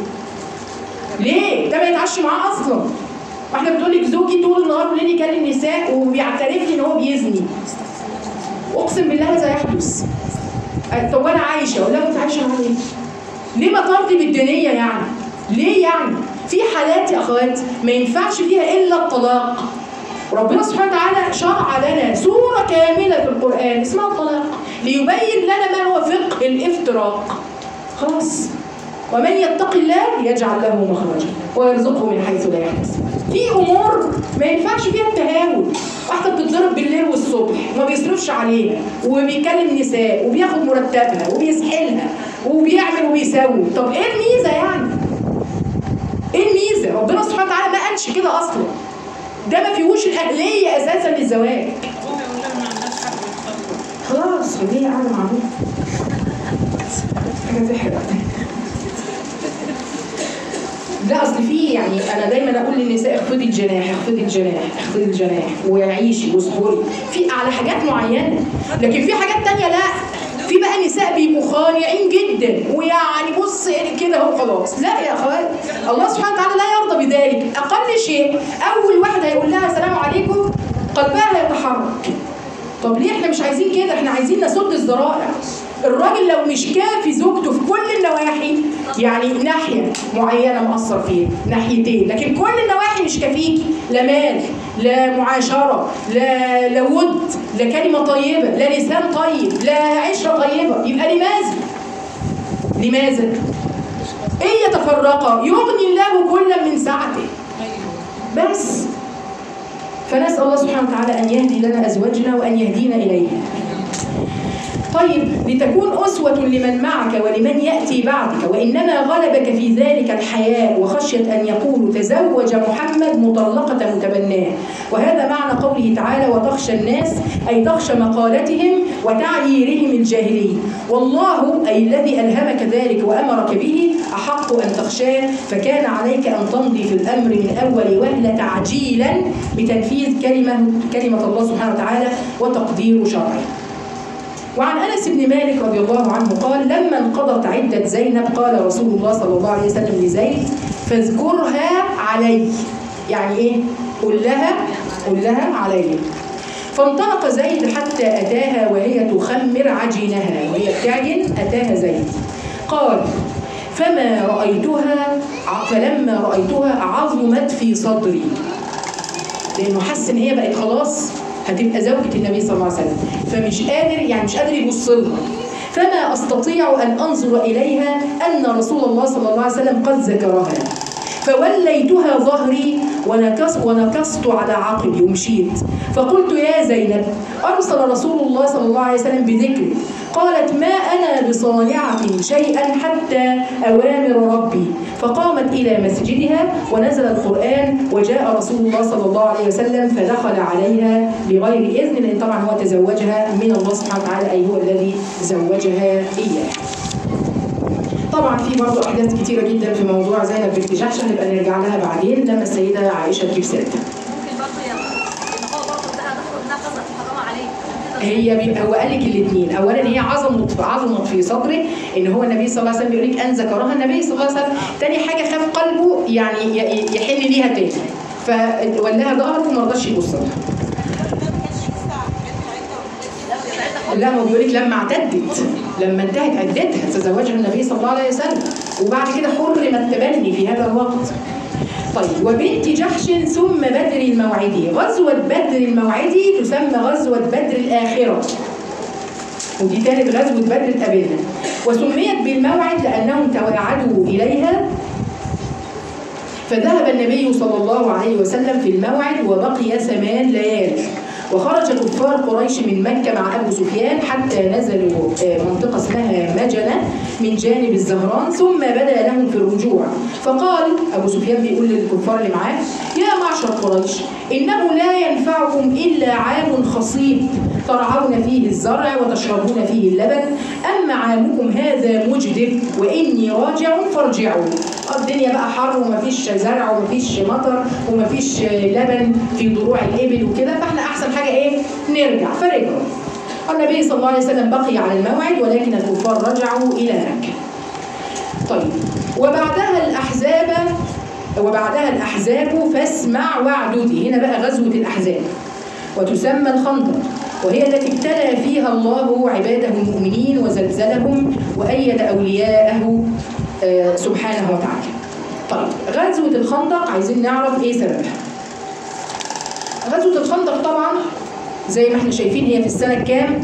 ليه؟ ده ما يتعشى معاه اصلا واحده بتقول لك زوجي طول النهار والليل يكلم نساء وبيعترف لي ان هو بيزني اقسم بالله هذا يحدث طب وانا عايشه اقول لها انت عايشه معاه ليه؟ ليه ما ترضي بالدنيه يعني؟ ليه يعني؟ في حالات يا اخوات ما ينفعش فيها الا الطلاق ربنا سبحانه وتعالى شرع لنا سورة كاملة في القرآن اسمها الطلاق ليبين لنا ما هو فقه الافتراق خلاص ومن يتق الله يجعل له مخرجا ويرزقه من حيث لا يحتسب في امور ما ينفعش فيها التهاون واحده بتتضرب بالليل والصبح وما بيصرفش عليها وبيكلم نساء وبياخد مرتبها وبيسحلها وبيعمل وبيسوي طب ايه الميزه يعني ايه الميزه ربنا سبحانه وتعالى ما قالش كده اصلا ده ما فيهوش الاهليه اساسا للزواج خلاص خليه قاعده مع ابوه حاجه تحرق لا اصل في يعني انا دايما اقول للنساء اخفضي الجناح اخفضي الجناح اخفضي الجناح وعيشي واصبري في على حاجات معينه لكن في حاجات تانية لا في بقى نساء بيبقوا خانعين جدا ويعني بص كده اهو خلاص لا يا اخوات الله سبحانه وتعالى لا يرضى بذلك اقل شيء اول واحد هيقول لها السلام عليكم قلبها هيتحرك طب ليه احنا مش عايزين كده احنا عايزين نسد الذرائع الراجل لو مش كافي زوجته في كل النواحي يعني ناحيه معينه مأثر فيها ناحيتين لكن كل النواحي مش كافيكي لا مال لا معاشره لا لا ود لا كلمه طيبه لا لسان طيب لا عشره طيبه يبقى لماذا؟ لماذا؟ إن يتفرقا يغني الله كلا من سعته بس فنسأل الله سبحانه وتعالى أن يهدي لنا أزواجنا وأن يهدينا إليها طيب لتكون أسوة لمن معك ولمن يأتي بعدك وإنما غلبك في ذلك الحياء وخشية أن يقولوا تزوج محمد مطلقة متبناه وهذا معنى قوله تعالى وتخشى الناس أي تخشى مقالتهم وتعييرهم الجاهلي والله أي الذي ألهمك ذلك وأمرك به أحق أن تخشاه فكان عليك أن تمضي في الأمر من أول وهلة تعجيلا بتنفيذ كلمة كلمة الله سبحانه وتعالى وتقدير شرعه وعن انس بن مالك رضي الله عنه قال لما انقضت عده زينب قال رسول الله صلى الله عليه وسلم لزيد فاذكرها علي يعني ايه قل لها قل لها علي فانطلق زيد حتى اتاها وهي تخمر عجينها وهي بتعجن اتاها زيد قال فما رايتها فلما رايتها عظمت في صدري لانه حس ان هي بقت خلاص هتبقى زوجة النبي صلى الله عليه وسلم فمش قادر يعني مش قادر يبص لها فما استطيع ان انظر اليها ان رسول الله صلى الله عليه وسلم قد ذكرها فوليتها ظهري ونكص ونكصت على عقبي ومشيت فقلت يا زينب ارسل رسول الله صلى الله عليه وسلم بذكري قالت ما انا بصانعه شيئا حتى اوامر ربي فقامت الى مسجدها ونزل القران وجاء رسول الله صلى الله عليه وسلم فدخل عليها بغير اذن لان طبعا هو تزوجها من الله سبحانه وتعالى اي هو الذي زوجها اياه طبعا في برضه احداث كتيره جدا في موضوع زينب بنت جحش هنبقى نرجع لها بعدين لما السيده عائشه تجيب سيرتها ممكن برضه يا ان هو برضه ده هتخرج انها قصدت حرام عليه هي بي... هو قال لك الاثنين اولا هي عظمت عظمت في صدره ان هو النبي صلى الله عليه وسلم بيقول لك ان ذكرها النبي صلى الله عليه وسلم تاني حاجه خاف قلبه يعني ي- يحن ليها تاني فولاها ظهره وما رضاش يبص لها لا ما بيقول لك لما اعتدت لما انتهت عدتها تزوجها النبي صلى الله عليه وسلم وبعد كده حرم التبني في هذا الوقت طيب وبنت جحش ثم بدر الموعدي غزوة بدر الموعدي تسمى غزوة بدر الآخرة ودي كانت غزوة بدر تقابلنا وسميت بالموعد لأنهم تواعدوا إليها فذهب النبي صلى الله عليه وسلم في الموعد وبقي ثمان ليال وخرج كفار قريش من مكة مع أبو سفيان حتى نزلوا آه، منطقة اسمها مجنة من جانب الزهران ثم بدا لهم في الرجوع فقال أبو سفيان بيقول للكفار اللي معاه يا معشر قريش إنه لا ينفعكم إلا عام خصيب ترعون فيه الزرع وتشربون فيه اللبن أما عامكم هذا مجدب وإني راجع فارجعوا الدنيا بقى حر ومفيش زرع ومفيش مطر ومفيش لبن في ضروع الإبل وكده فاحنا أحسن حاجة إيه نرجع فرجعوا النبي صلى الله عليه وسلم بقي على الموعد ولكن الكفار رجعوا إلى مكة طيب وبعدها الأحزاب وبعدها الأحزاب فاسمع واعددي هنا بقى غزوة الأحزاب وتسمى الخندق وهي التي ابتلى فيها الله عباده المؤمنين وزلزلهم وأيد أولياءه آه، سبحانه وتعالى طيب غزوة الخندق عايزين نعرف ايه سببها غزوة الخندق طبعا زي ما احنا شايفين هي في السنة الكام؟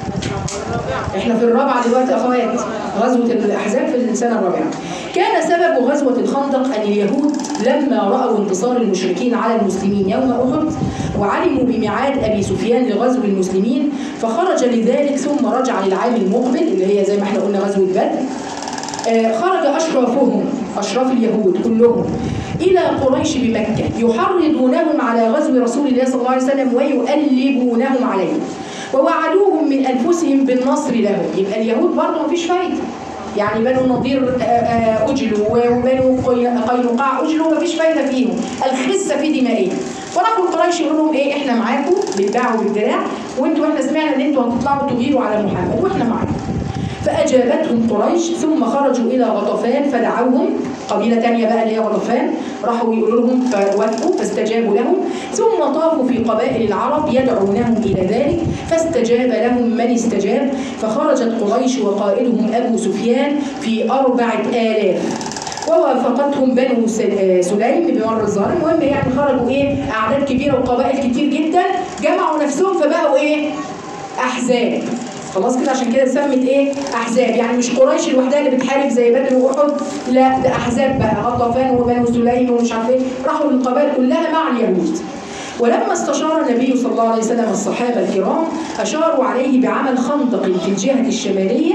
احنا في الرابعة دلوقتي يا اخوات غزوة الأحزاب في السنة الرابعة كان سبب غزوة الخندق أن اليهود لما رأوا انتصار المشركين على المسلمين يوم أحد وعلموا بميعاد أبي سفيان لغزو المسلمين فخرج لذلك ثم رجع للعام المقبل اللي هي زي ما احنا قلنا غزوة بدر آه، خرج أشرافهم أشراف اليهود كلهم إلى قريش بمكة يحرضونهم على غزو رسول الله صلى الله عليه وسلم ويؤلبونهم عليه ووعدوهم من أنفسهم بالنصر لهم يبقى اليهود برضه مفيش فايدة يعني بنو النضير آه، آه، أجلوا وبنو قي- قينقاع أجلوا مفيش فايدة فيهم الخسة في دمائهم فراحوا قريش يقولوا لهم ايه احنا معاكم بالدعوة والدراع وانتوا احنا سمعنا ان انتوا هتطلعوا تغيروا على محمد واحنا معاكم فأجابتهم قريش ثم خرجوا إلى غطفان فدعوهم قبيلة تانية بقى اللي هي غطفان راحوا يقولوا لهم فوافقوا فاستجابوا لهم ثم طافوا في قبائل العرب يدعونهم إلى ذلك فاستجاب لهم من استجاب فخرجت قريش وقائدهم أبو سفيان في أربعة آلاف ووافقتهم بنو س- آه سليم بمر الظهر المهم يعني خرجوا ايه اعداد كبيره وقبائل كتير جدا جمعوا نفسهم فبقوا ايه احزاب خلاص كده عشان كده اتسمت ايه احزاب يعني مش قريش لوحدها اللي بتحارب زي بدر واحد لا ده احزاب بقى غطفان وبنو سليم ومش عارف ايه راحوا للقبائل كلها مع اليهود ولما استشار النبي صلى الله عليه وسلم الصحابه الكرام اشاروا عليه بعمل خندق في الجهه الشماليه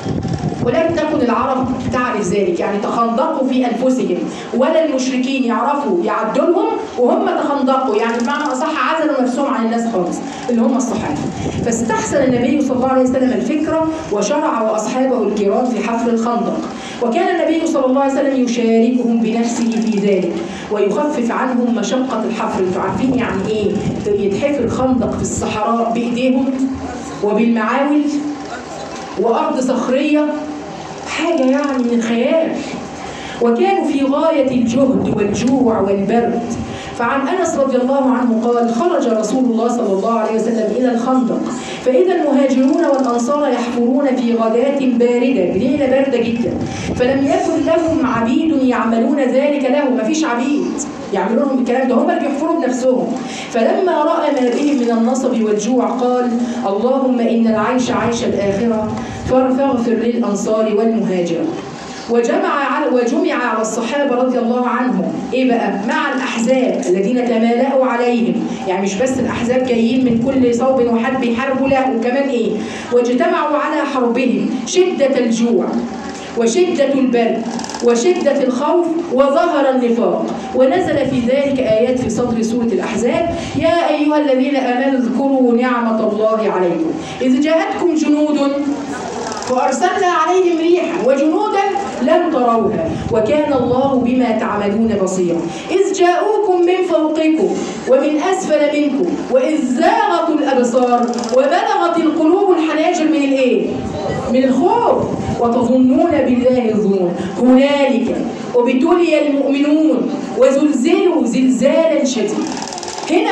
ولم تكن العرب تعرف ذلك يعني تخندقوا في انفسهم ولا المشركين يعرفوا يعدوا لهم وهم تخندقوا يعني بمعنى اصح عزلوا نفسهم عن الناس خالص اللي هم الصحابه فاستحسن النبي صلى الله عليه وسلم الفكره وشرع واصحابه الكرام في حفر الخندق وكان النبي صلى الله عليه وسلم يشاركهم بنفسه في ذلك ويخفف عنهم مشقه الحفر انتوا عارفين يعني ايه يتحفر خندق في الصحراء بايديهم وبالمعاول وأرض صخرية حاجة يعني من الخيال وكانوا في غاية الجهد والجوع والبرد فعن أنس رضي الله عنه قال خرج رسول الله صلى الله عليه وسلم إلى الخندق فإذا المهاجرون والأنصار يحفرون في غداة باردة ليلة باردة جدا فلم يكن لهم عبيد يعملون ذلك لهم مفيش عبيد يعملوا لهم الكلام ده هم اللي بيحفروا بنفسهم فلما رأى ما بهم من النصب والجوع قال اللهم إن العيش عيش الآخرة فاغفر للأنصار والمهاجرة وجمع على وجمع على الصحابه رضي الله عنهم ايه بقى مع الاحزاب الذين تمالأوا عليهم يعني مش بس الاحزاب جايين من كل صوب وحد بيحاربوا لا وكمان ايه واجتمعوا على حربهم شده الجوع وشدة البرد وشدة الخوف وظهر النفاق ونزل في ذلك آيات في صدر سورة الأحزاب يا أيها الذين آمنوا اذكروا نعمة الله عليكم إذ جاءتكم جنود وأرسلنا عليهم ريحا وجنودا لم تروها وكان الله بما تعملون بصيرا إذ جاءوكم من فوقكم ومن أسفل منكم وإذ زاغت الأبصار وبلغت القلوب الحناجر من الإيه؟ من الخوف وتظنون بالله الظنون هنالك وابتلي المؤمنون وزلزلوا زلزالا شديدا هنا بقى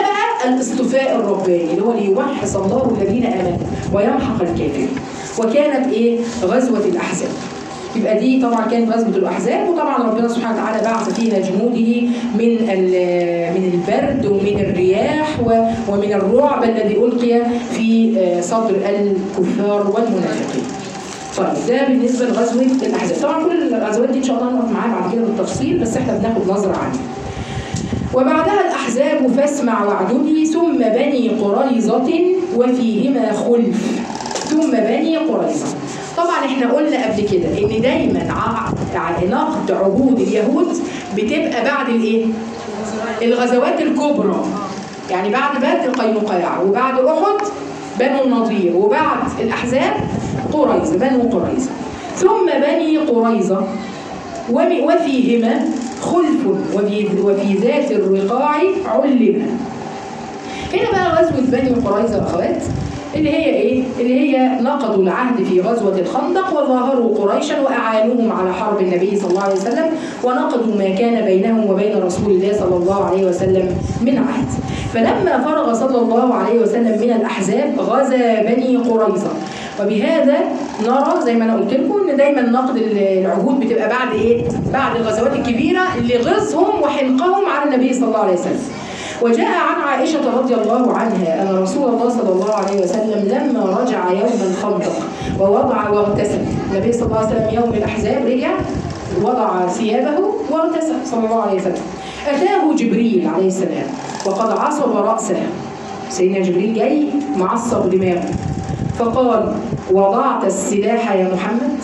الاصطفاء الرباني اللي هو ليوحص الله الذين امنوا ويمحق الكافرين وكانت ايه غزوه الاحزاب يبقى دي طبعا كانت غزوه الاحزاب وطبعا ربنا سبحانه وتعالى بعث فيها جنوده من ال- من البرد ومن الرياح و- ومن الرعب الذي القي في آه، صدر الكفار والمنافقين. طيب ده بالنسبه لغزوه الاحزاب، طبعا كل الغزوات دي ان شاء الله هنقف معاها بعد كده بالتفصيل بس احنا بناخد نظره عنها. وبعدها الأحزاب فاسمع وعددي ثم بني قريظة وفيهما خلف ثم بني قريظة طبعا احنا قلنا قبل كده ان دايما ع- ع- نقد عهود اليهود بتبقى بعد الايه؟ الغزوات الكبرى يعني بعد بدر قينقاع وبعد احد بنو النضير وبعد الاحزاب قريظه بنو قريظه ثم بني قريظه وم- وفيهما خلف وفي, وفي ذات الرقاع علما هنا بقى غزوة بني قريظة أخوات اللي هي إيه؟ اللي هي نقضوا العهد في غزوة الخندق وظاهروا قريشا وأعانوهم على حرب النبي صلى الله عليه وسلم ونقضوا ما كان بينهم وبين رسول الله صلى الله عليه وسلم من عهد فلما فرغ صلى الله عليه وسلم من الأحزاب غزا بني قريظة وبهذا نرى زي ما انا قلت لكم ان دايما نقد العهود بتبقى بعد ايه؟ بعد الغزوات الكبيره اللي غزهم وحنقهم على النبي صلى الله عليه وسلم. وجاء عن عائشة رضي الله عنها أن رسول الله صلى الله عليه وسلم لما رجع يوم الخندق ووضع واغتسل النبي صلى الله عليه وسلم يوم الأحزاب رجع وضع ثيابه واغتسل صلى الله عليه وسلم أتاه جبريل عليه السلام وقد عصب رأسه سيدنا جبريل جاي معصب دماغه فقال وضعت السلاح يا محمد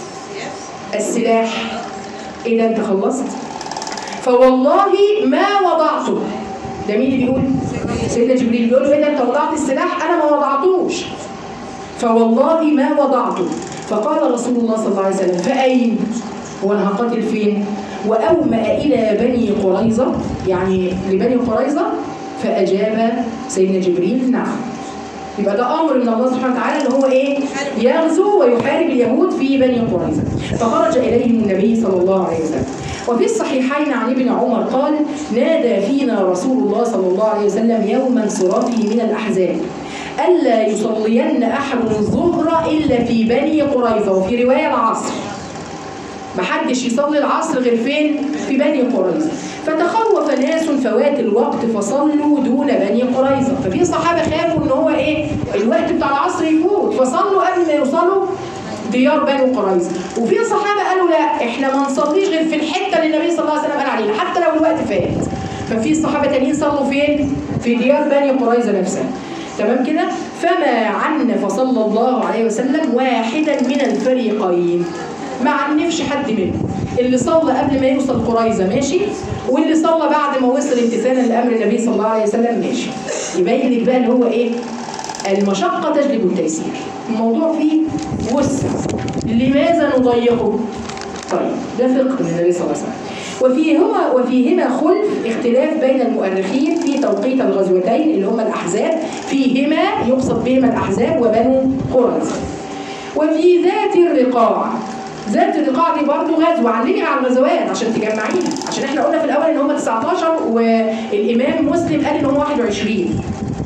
السلاح إذا أنت خلصت فوالله ما وضعته ده مين اللي بيقول؟ سيدنا جبريل بيقول له إذا أنت وضعت السلاح أنا ما وضعتوش فوالله ما وضعته فقال رسول الله صلى الله عليه وسلم فأين؟ هو أنا هقاتل فين؟ وأومأ إلى بني قريظة يعني لبني قريظة فأجاب سيدنا جبريل نعم يبقى ده امر من الله سبحانه وتعالى ان هو ايه؟ يغزو ويحارب اليهود في بني قريظه. فخرج اليهم النبي صلى الله عليه وسلم. وفي الصحيحين عن ابن عمر قال: نادى فينا رسول الله صلى الله عليه وسلم يوم انصرافه من الاحزاب الا يصلين احد الظهر الا في بني قريظه وفي روايه العصر. محدش يصلي العصر غير فين؟ في بني قريظة فتخوف ناس فوات الوقت فصلوا دون بني قريظة ففي صحابة خافوا ان هو ايه؟ الوقت بتاع العصر يفوت فصلوا قبل ما يوصلوا ديار بني قريظة وفي صحابة قالوا لا احنا ما نصليش غير في الحتة اللي النبي صلى الله عليه وسلم قال عليها حتى لو الوقت فات ففي صحابة تانيين صلوا فين؟ في ديار بني قريظة نفسها تمام كده فما عن فصلى الله عليه وسلم واحدا من الفريقين ما عنفش حد منهم اللي صلى قبل ما يوصل قريظه ماشي واللي صلى بعد ما وصل امتثالا لامر النبي صلى الله عليه وسلم ماشي يبين لك بقى اللي هو ايه المشقه تجلب التيسير الموضوع فيه وسع لماذا نضيقه طيب ده فقه من النبي صلى الله عليه وسلم وفيهما وفيهما خلف اختلاف بين المؤرخين في توقيت الغزوتين اللي هما الاحزاب فيهما يقصد بهما الاحزاب وبنو قريظه وفي ذات الرقاع ذات الرقاع دي برضه غزوه علمي على الغزوات عشان تجمعيها عشان احنا قلنا في الاول ان هم 19 والامام مسلم قال ان هم 21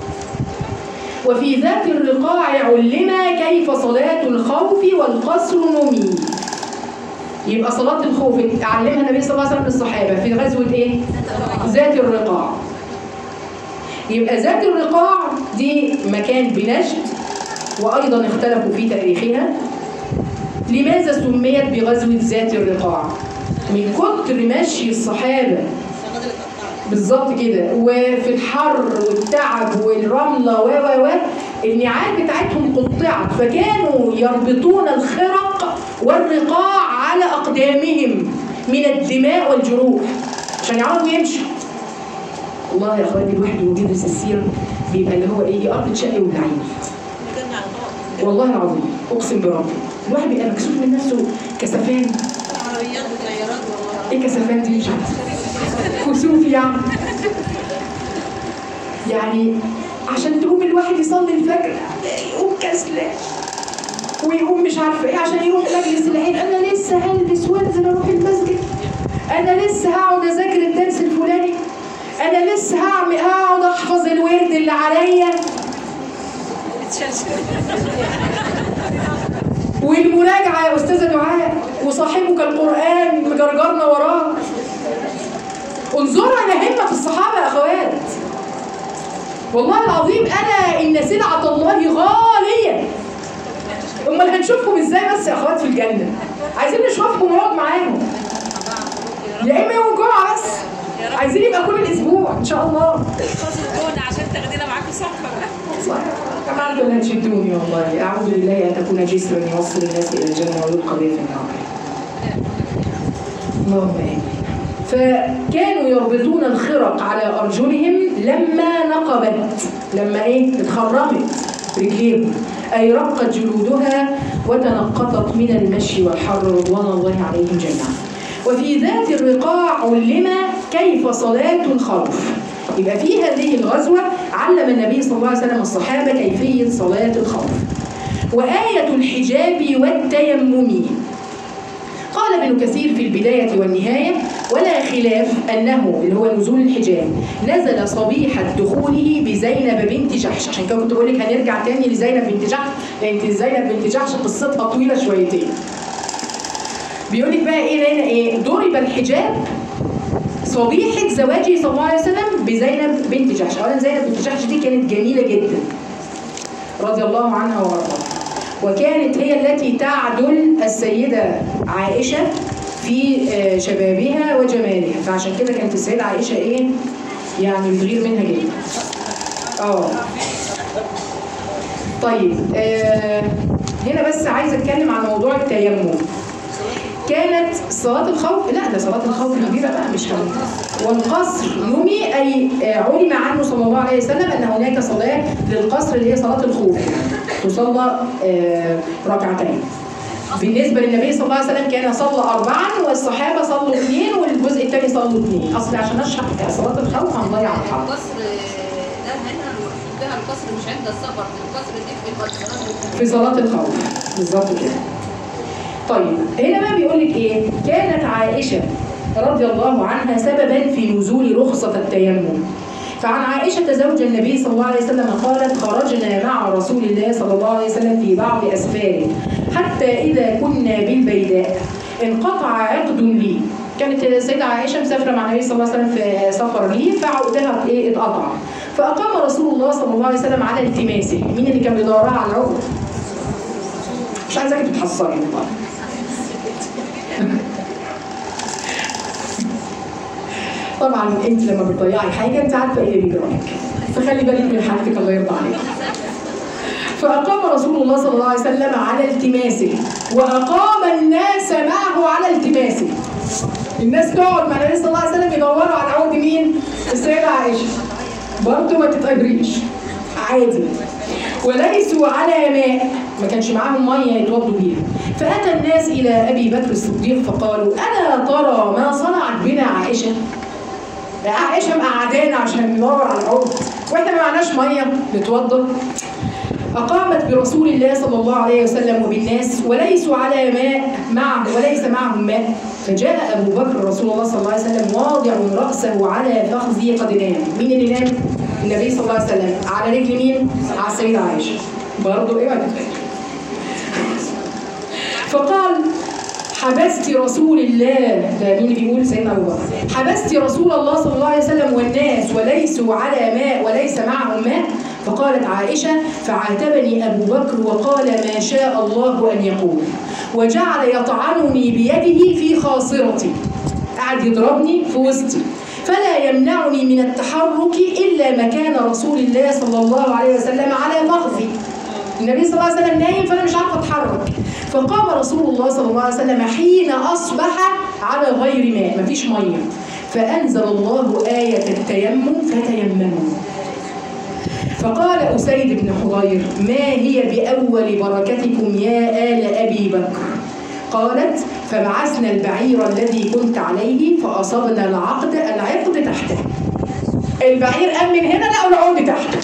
وفي ذات الرقاع علم كيف صلاة الخوف والقصر نمي يبقى صلاة الخوف علمها النبي صلى الله عليه وسلم للصحابة في غزوة ايه؟ ذات الرقاع يبقى ذات الرقاع دي مكان بنجد وأيضا اختلفوا في تاريخها لماذا سميت بغزوة ذات الرقاع؟ من كتر مشي الصحابة بالظبط كده وفي الحر والتعب والرملة و و و النعال بتاعتهم قطعت فكانوا يربطون الخرق والرقاع على أقدامهم من الدماء والجروح عشان يعرفوا يمشوا والله يا اخواتي الواحد وهو بيدرس السيره بيبقى اللي هو ايه ارض شقي وبلعين والله العظيم اقسم بربي الواحد بيبقى مكسوف من نفسه كسفان عربيات وطيارات والله ايه كسفان دي مش عارفه كسوف يعني يعني عشان تقوم الواحد يصلي الفجر يقوم كسلان ويقوم مش عارفه ايه عشان يروح مجلس العيد انا لسه هلبس وانزل اروح المسجد انا لسه هقعد اذاكر الدرس الفلاني انا لسه هعمل هقعد احفظ الورد اللي عليا والمراجعه يا استاذه دعاء وصاحبك القران مجرجرنا وراه انظروا الى همه الصحابه يا اخوات والله العظيم انا ان سلعه الله غاليه امال هنشوفهم ازاي بس يا اخوات في الجنه عايزين نشوفهم ونقعد معاهم يا اما يوم الجمعه بس عايزين يبقى كل الاسبوع ان شاء الله فاصل عشان تاخدينا معاكي سفر صح كما عبد الله تشدوني والله اعوذ بالله ان تكون جسرا يوصل الناس الى الجنه ويلقى بي في النار اللهم امين فكانوا يربطون الخرق على ارجلهم لما نقبت لما ايه اتخرمت رجليهم اي رقت جلودها وتنقطت من المشي والحر رضوان الله عليهم جميعا وفي ذات الرقاع علم كيف صلاه الخوف يبقى في هذه الغزوه علم النبي صلى الله عليه وسلم الصحابه كيفيه صلاه الخوف وايه الحجاب والتيمم قال ابن كثير في البداية والنهاية ولا خلاف أنه اللي هو نزول الحجاب نزل صبيحة دخوله بزينب بنت جحش عشان كده كنت بقول لك هنرجع تاني لزينب بنت جحش لأن زينب بنت جحش قصتها طويلة شويتين بيقول لك بقى ايه هنا ايه ضرب الحجاب صبيحة زواجه صلى الله عليه وسلم بزينب بنت جحش أولا زينب بنت جحش دي كانت جميلة جدا رضي الله عنها وارضاها وكانت هي التي تعدل السيدة عائشة في آه، شبابها وجمالها فعشان كده كانت السيدة عائشة ايه يعني بتغير منها جدا اه طيب آه هنا بس عايزه اتكلم عن موضوع التيمم كانت صلاة الخوف لا ده صلاة الخوف كبيرة بقى مش هم والقصر نمي أي آه، علم عنه صلى الله عليه وسلم أن هناك صلاة للقصر اللي هي صلاة الخوف تصلى آه، ركعتين بالنسبة للنبي صلى الله عليه وسلم كان صلى أربعا والصحابة صلوا اثنين والجزء الثاني صلوا اثنين أصل عشان أشرح صلاة الخوف هنضيع الحرب القصر ده هنا فيها القصر مش عند السفر القصر دي في القصر في صلاة الخوف بالظبط كده طيب هنا بقى بيقول لك ايه كانت عائشة رضي الله عنها سببا في نزول رخصة التيمم فعن عائشة زوج النبي صلى الله عليه وسلم قالت خرجنا مع رسول الله صلى الله عليه وسلم في بعض أسفاره حتى إذا كنا بالبيداء انقطع عقد لي كانت السيدة عائشة مسافرة مع النبي صلى الله عليه وسلم في سفر لي فعقدها ايه اتقطع فأقام رسول الله صلى الله عليه وسلم على التماسه مين اللي كان بيدورها على العقد؟ مش عايزاكي تتحصري والله طبعا انت لما بتضيعي حاجه انت عارفه ايه اللي بيجرى لك فخلي بالك من حاجتك الله يرضى عليك فأقام رسول الله صلى الله عليه وسلم على التماسه وأقام الناس معه على التماسه الناس تقعد مع النبي صلى الله عليه وسلم يدوروا على عود مين؟ السيدة عائشة برضه ما تتقبريش عادي وليسوا على ماء ما كانش معاهم ميه يتوضوا بيها فاتى الناس الى ابي بكر الصديق فقالوا الا ترى ما صنعت بنا عائشه ده عائشه مقعدانا عشان ندور على العود واحنا ما معناش ميه نتوضا أقامت برسول الله صلى الله عليه وسلم وبالناس وليسوا على ماء معه وليس معهم ماء فجاء أبو بكر رسول الله صلى الله عليه وسلم واضع رأسه على فخذه قد نام مين اللي نام؟ النبي صلى الله عليه وسلم على رجل مين؟ على السيدة عائشة برضه إيه ما تتفاجئ. فقال حبست رسول الله ده مين اللي بيقول سيدنا ابو بكر حبست رسول الله صلى الله عليه وسلم والناس وليسوا على ماء وليس معهم ماء فقالت عائشه فعاتبني ابو بكر وقال ما شاء الله ان يقول وجعل يطعنني بيده في خاصرتي قعد يضربني في وسطي فلا يمنعني من التحرك الا مكان رسول الله صلى الله عليه وسلم على فخذي النبي صلى الله عليه وسلم نايم فانا مش عارفه اتحرك فقام رسول الله صلى الله عليه وسلم حين اصبح على غير ماء مفيش ميه فانزل الله ايه التيمم فتيمموا فقال أسيد بن حضير ما هي بأول بركتكم يا آل أبي بكر قالت فبعثنا البعير الذي كنت عليه فأصبنا العقد العقد تحته البعير قام من هنا لقوا العقد تحته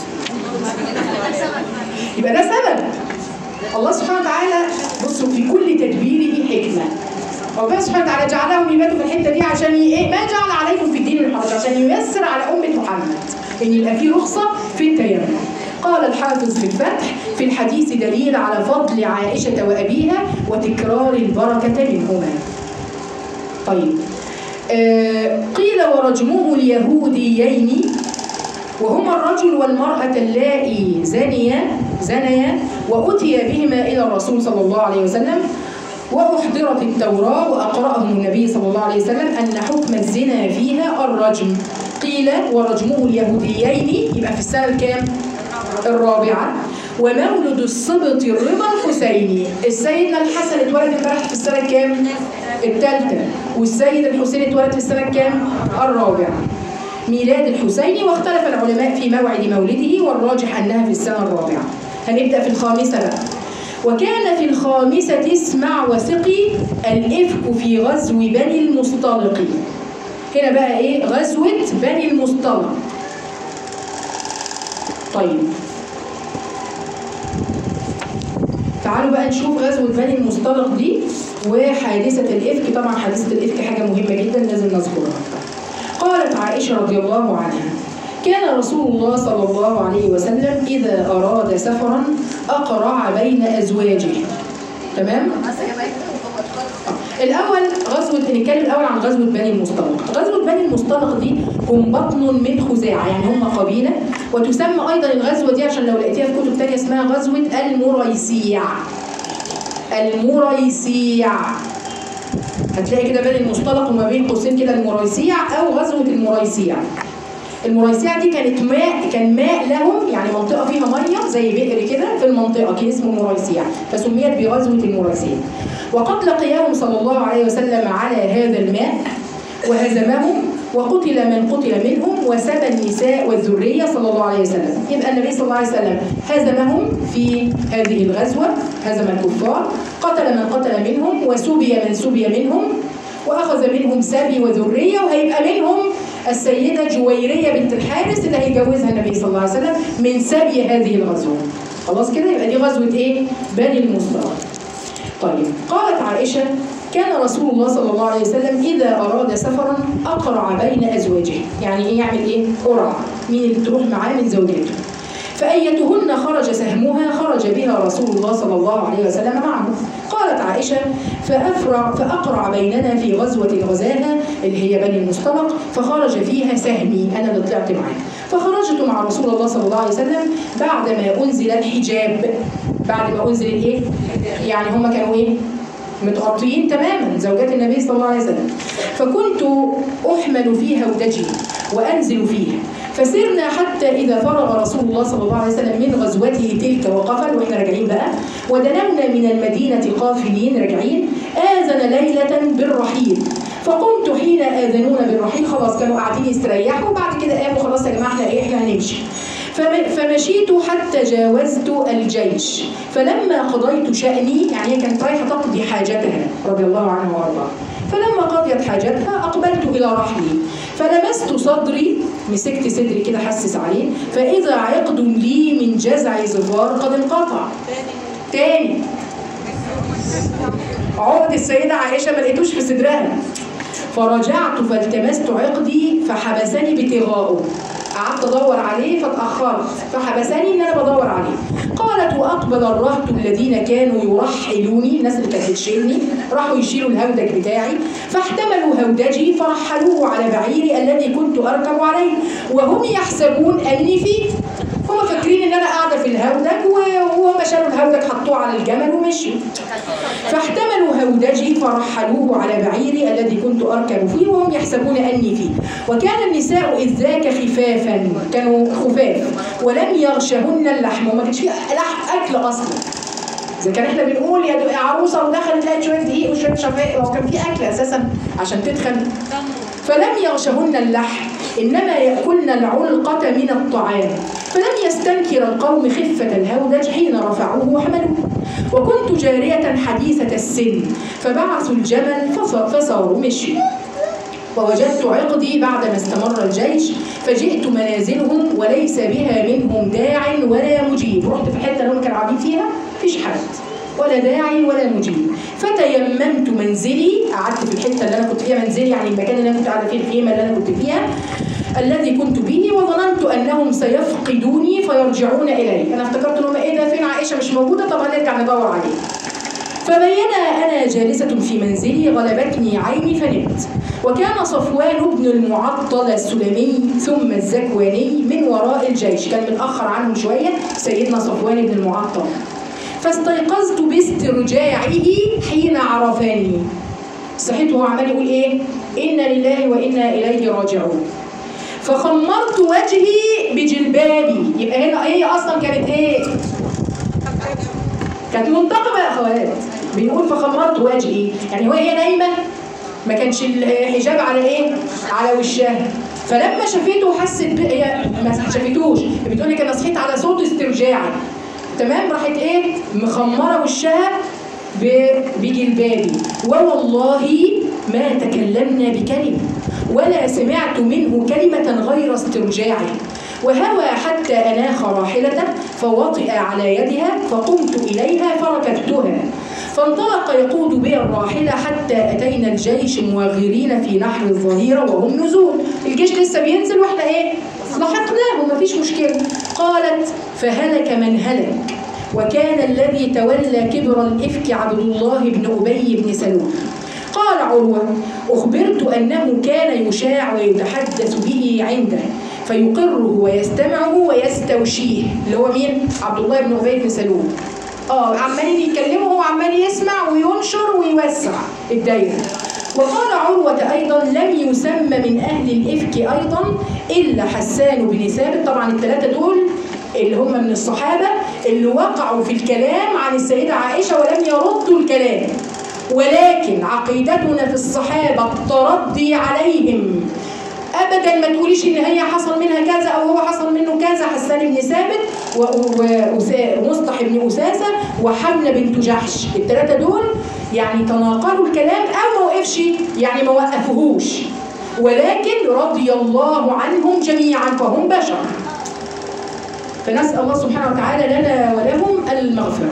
يبقى ده سبب الله سبحانه وتعالى بصوا في كل تدبيره حكمة ربنا سبحانه وتعالى جعلهم يباتوا في الحته دي عشان ي- ايه ما جعل عليكم في الدين من حرج عشان ييسر على امه محمد ان يبقى في رخصه في التيمم قال الحافظ في الفتح في الحديث دليل على فضل عائشه وابيها وتكرار البركه منهما طيب آه قيل ورجمه اليهوديين وهما الرجل والمرأة اللائي زنيا زنيا وأتي بهما إلى الرسول صلى الله عليه وسلم وأحضرت التوراة وأقرأهم النبي صلى الله عليه وسلم أن حكم الزنا فيها الرجم قيل ورجمه اليهوديين يبقى في السنة الكام؟ الرابعة ومولد الصبط الرضا الحسيني السيدنا الحسن اتولد امبارح في السنة الكام؟ الثالثة والسيد الحسين اتولد في السنة الكام؟ الرابعة ميلاد الحسين واختلف العلماء في موعد مولده والراجح أنها في السنة الرابعة هنبدأ في الخامسة بقى وكان في الخامسة اسمع وثقي الإفك في غزو بني المصطلق هنا بقى إيه غزوة بني المصطلق طيب تعالوا بقى نشوف غزوة بني المصطلق دي وحادثة الإفك طبعا حادثة الإفك حاجة مهمة جدا لازم نذكرها قالت عائشة رضي الله عنها كان رسول الله صلى الله عليه وسلم إذا أراد سفرا أقرع بين أزواجه تمام؟ الأول غزوة نتكلم الأول عن غزوة بني المصطلق غزوة بني المصطلق دي هم بطن من خزاعة يعني هم قبيلة وتسمى أيضا الغزوة دي عشان لو لقيتيها في كتب تانية اسمها غزوة المريسيع المريسيع هتلاقي كده بين المصطلق وما بين قوسين كده المريسيع او غزوه المريسيع المريسيع دي كانت ماء كان ماء لهم يعني منطقه فيها ميه زي بئر كده في المنطقه كان اسمه مريسيع فسميت بغزوه المريسيع وقد لقياهم صلى الله عليه وسلم على هذا الماء وهزمهم وقتل من قتل منهم وسبى النساء والذرية صلى الله عليه وسلم يبقى النبي صلى الله عليه وسلم هزمهم في هذه الغزوة هزم الكفار قتل من قتل منهم وسبي من سبي منهم وأخذ منهم سبي وذرية وهيبقى منهم السيدة جويرية بنت الحارث اللي هيجوزها النبي صلى الله عليه وسلم من سبي هذه الغزوة خلاص كده يبقى دي غزوة ايه؟ بني المصطلق طيب قالت عائشة كان رسول الله صلى الله عليه وسلم إذا أراد سفرا أقرع بين أزواجه يعني إيه يعمل إيه؟ قرعة مين اللي تروح معاه من زوجاته فأيتهن خرج سهمها خرج بها رسول الله صلى الله عليه وسلم معه قالت عائشة فأفرع فأقرع بيننا في غزوة غزاها اللي هي بني المصطلق فخرج فيها سهمي أنا اللي طلعت معاه فخرجت مع رسول الله صلى الله عليه وسلم بعدما أنزل الحجاب بعد ما أنزل الإيه؟ يعني هم كانوا إيه؟ متغطيين تماما زوجات النبي صلى الله عليه وسلم فكنت أحمل في هودجي وأنزل فيه فسرنا حتى إذا فرغ رسول الله صلى الله عليه وسلم من غزوته تلك وقفل وإحنا راجعين بقى ودنونا من المدينة قافلين راجعين آذن ليلة بالرحيل فقمت حين آذنونا بالرحيل خلاص كانوا قاعدين يستريحوا وبعد كده قاموا خلاص يا جماعة احنا ايه احنا هنمشي فم- فمشيت حتى جاوزت الجيش فلما قضيت شأني يعني هي كانت رايحة تقضي حاجتها رضي الله عنها وارضاها فلما قضيت حاجتها أقبلت إلى رحلي فلمست صدري مسكت صدري كده حسس عليه فإذا عقد لي من جزع زفار قد انقطع تاني عقد السيدة عائشة ما لقيتوش في صدرها فرجعت فالتمست عقدي فحبسني بتغاؤه قعدت ادور عليه فاتاخرت فحبسني ان انا بدور عليه قالت واقبل الرهط الذين كانوا يرحلوني الناس اللي كانت بتشيلني راحوا يشيلوا الهودج بتاعي فاحتملوا هودجي فرحلوه على بعيري الذي كنت اركب عليه وهم يحسبون اني فيه هم فاكرين ان انا قاعده في الهودج و- وهم شالوا الهودج حطوه على الجمل ومشيوا فاحتملوا هودجي فرحلوه على بعيري الذي كنت اركب فيه وهم يحسبون اني فيه وكان النساء اذ ذاك خفافا كانوا خفاف ولم يغشهن اللحم وما كانش فيه لحم اكل اصلا اذا كان احنا بنقول يا دو- عروسه ودخلت لقت شويه دقيق وشويه شفاء هو كان في اكل اساسا عشان تدخل فلم يغشهن اللحم انما ياكلن العلقه من الطعام فلم يستنكر القوم خفه الهودج حين رفعوه وحملوه وكنت جاريه حديثه السن فبعثوا الجمل فص- فصاروا مشي ووجدت عقدي بعدما استمر الجيش فجئت منازلهم وليس بها منهم داع ولا مجيب رحت في الحته اللي هم كانوا قاعدين فيها مفيش حد ولا داعي ولا مجيب فتيممت منزلي قعدت في الحته اللي انا كنت فيها منزلي يعني المكان اللي انا كنت قاعده فيه الخيمه اللي انا كنت فيها الذي كنت به وظننت انهم سيفقدوني فيرجعون الي انا افتكرت انهم ايه ده فين عائشه مش موجوده طب هنرجع ندور عليه فبينا أنا جالسة في منزلي غلبتني عيني فنمت وكان صفوان بن المعطل السلمي ثم الزكواني من وراء الجيش كان متأخر عنهم شوية سيدنا صفوان بن المعطل فاستيقظت باسترجاعه حين عرفاني صحيت وهو عمال يقول ايه إنا لله وإنا إليه راجعون فخمرت وجهي بجلبابي يبقى هنا هي اصلا كانت ايه كانت منتقبه يا اخوات بيقول فخمرت وجهي يعني وهي نايمه ما كانش الحجاب على ايه على وشها فلما شافته وحست ب- هي ما شافتوش بتقول لك انا صحيت على صوت استرجاعي تمام راحت ايه مخمره وشها ب- بجلبابي ووالله ما تكلمنا بكلمه ولا سمعت منه كلمه غير استرجاعه وهوى حتى اناخ راحلته فوطئ على يدها فقمت اليها فركبتها فانطلق يقود بي الراحلة حتى أتينا الجيش مواغرين في نحر الظهيرة وهم نزول الجيش لسه بينزل واحنا ايه لحقناه مفيش مشكلة قالت فهلك من هلك وكان الذي تولى كبر الإفك عبد الله بن أبي بن سلول قال عروة أخبرت أنه كان يشاع ويتحدث به عنده فيقره ويستمعه ويستوشيه اللي هو مين؟ عبد الله بن أبي بن سلول اه عمالين يتكلموا هو عمال يسمع وينشر ويوسع الدايره وقال عروة أيضا لم يسمى من أهل الإفك أيضا إلا حسان بن ثابت طبعا الثلاثة دول اللي هم من الصحابة اللي وقعوا في الكلام عن السيدة عائشة ولم يردوا الكلام ولكن عقيدتنا في الصحابة التردي عليهم ابدا ما تقوليش ان هي حصل منها كذا او هو حصل منه كذا حسان بن ثابت ومصطح بن اساسه وحمله بنت جحش الثلاثه دول يعني تناقلوا الكلام او ما وقفش يعني ما وقفوهوش ولكن رضي الله عنهم جميعا فهم بشر فنسال الله سبحانه وتعالى لنا ولهم المغفره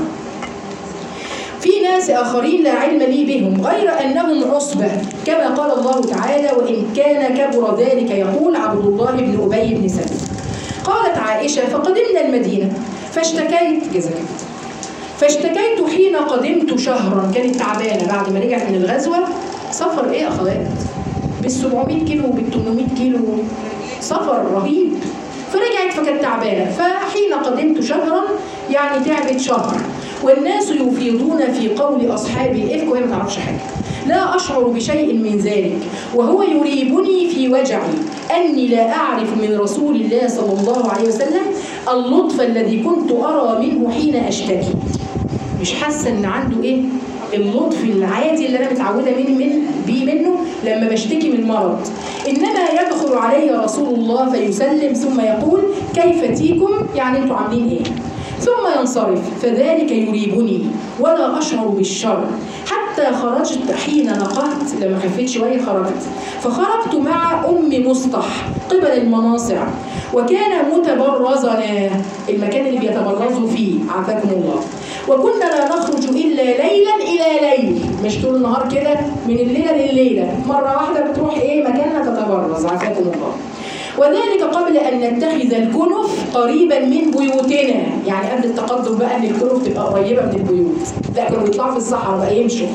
في ناس آخرين لا علم لي بهم غير أنهم عصبة كما قال الله تعالى وإن كان كبر ذلك يقول عبد الله بن أبي بن سلول قالت عائشة فقدمنا المدينة فاشتكيت جزاك فاشتكيت حين قدمت شهرا كانت تعبانة بعد ما رجعت من الغزوة سفر إيه أخوات بال 700 كيلو وبال 800 كيلو سفر رهيب فرجعت فكانت تعبانة فحين قدمت شهرا يعني تعبت شهر والناس يفيضون في قول أصحاب الإفك وهي ما تعرفش حاجة لا أشعر بشيء من ذلك وهو يريبني في وجعي أني لا أعرف من رسول الله صلى الله عليه وسلم اللطف الذي كنت أرى منه حين أشتكي مش حاسة إن عنده إيه اللطف العادي اللي انا متعوده من من بيه منه لما بشتكي من مرض انما يدخل علي رسول الله فيسلم ثم يقول كيف تيكم يعني انتوا عاملين ايه ثم ينصرف فذلك يريبني ولا اشعر بالشر حتى خرجت حين نقهت لما خفيت شويه خرجت فخرجت مع ام مصطح قبل المناصع وكان متبرزنا المكان اللي بيتبرزوا فيه عافاكم الله وكنا لا نخرج الا ليلا الى ليل مش طول النهار كده من الليله لليله مره واحده بتروح ايه مكانها تتبرز عافاكم الله وذلك قبل ان نتخذ الكنف قريبا من بيوتنا يعني قبل التقدم بقى ان الكنف تبقى قريبه من البيوت لا كانوا بيطلعوا في الصحراء بقى يمشوا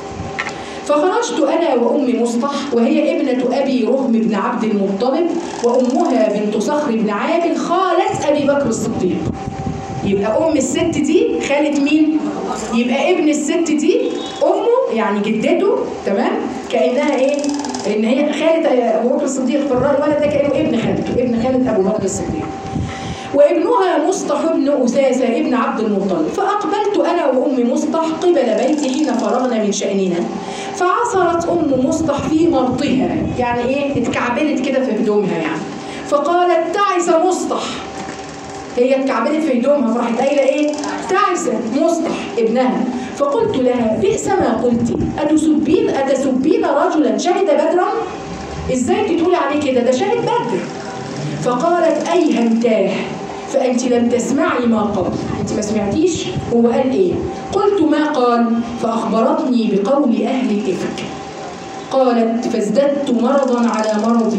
فخرجت انا وام مصطح وهي ابنه ابي رهم بن عبد المطلب وامها بنت صخر بن عامر خاله ابي بكر الصديق يبقى ام الست دي خاله مين يبقى ابن الست دي امه يعني جدته تمام كانها ايه ان هي خاله ابو بكر الصديق في الراي الولد ده كانه ابن خالته ابن خاله ابو بكر الصديق وابنها مصطح بن أساسة ابن عبد المطلب فأقبلت أنا وأم مصطح قبل بيتي حين فرغنا من شأننا فعثرت أم مصطح في مرطها يعني إيه اتكعبلت كده في هدومها يعني فقالت تعس مصطح هي اتكعبلت في هدومها فراحت قايله ايه؟ تعس مصطح ابنها فقلت لها بئس ما قلت أتسبين أتسبين رجلا شهد بدرا؟ ازاي تقولي عليه كده؟ ده شهد بدر فقالت أيهمتاه فأنت لم تسمعي ما قال أنت ما سمعتيش هو قال إيه قلت ما قال فأخبرتني بقول أهل الإفك قالت فازددت مرضا على مرضي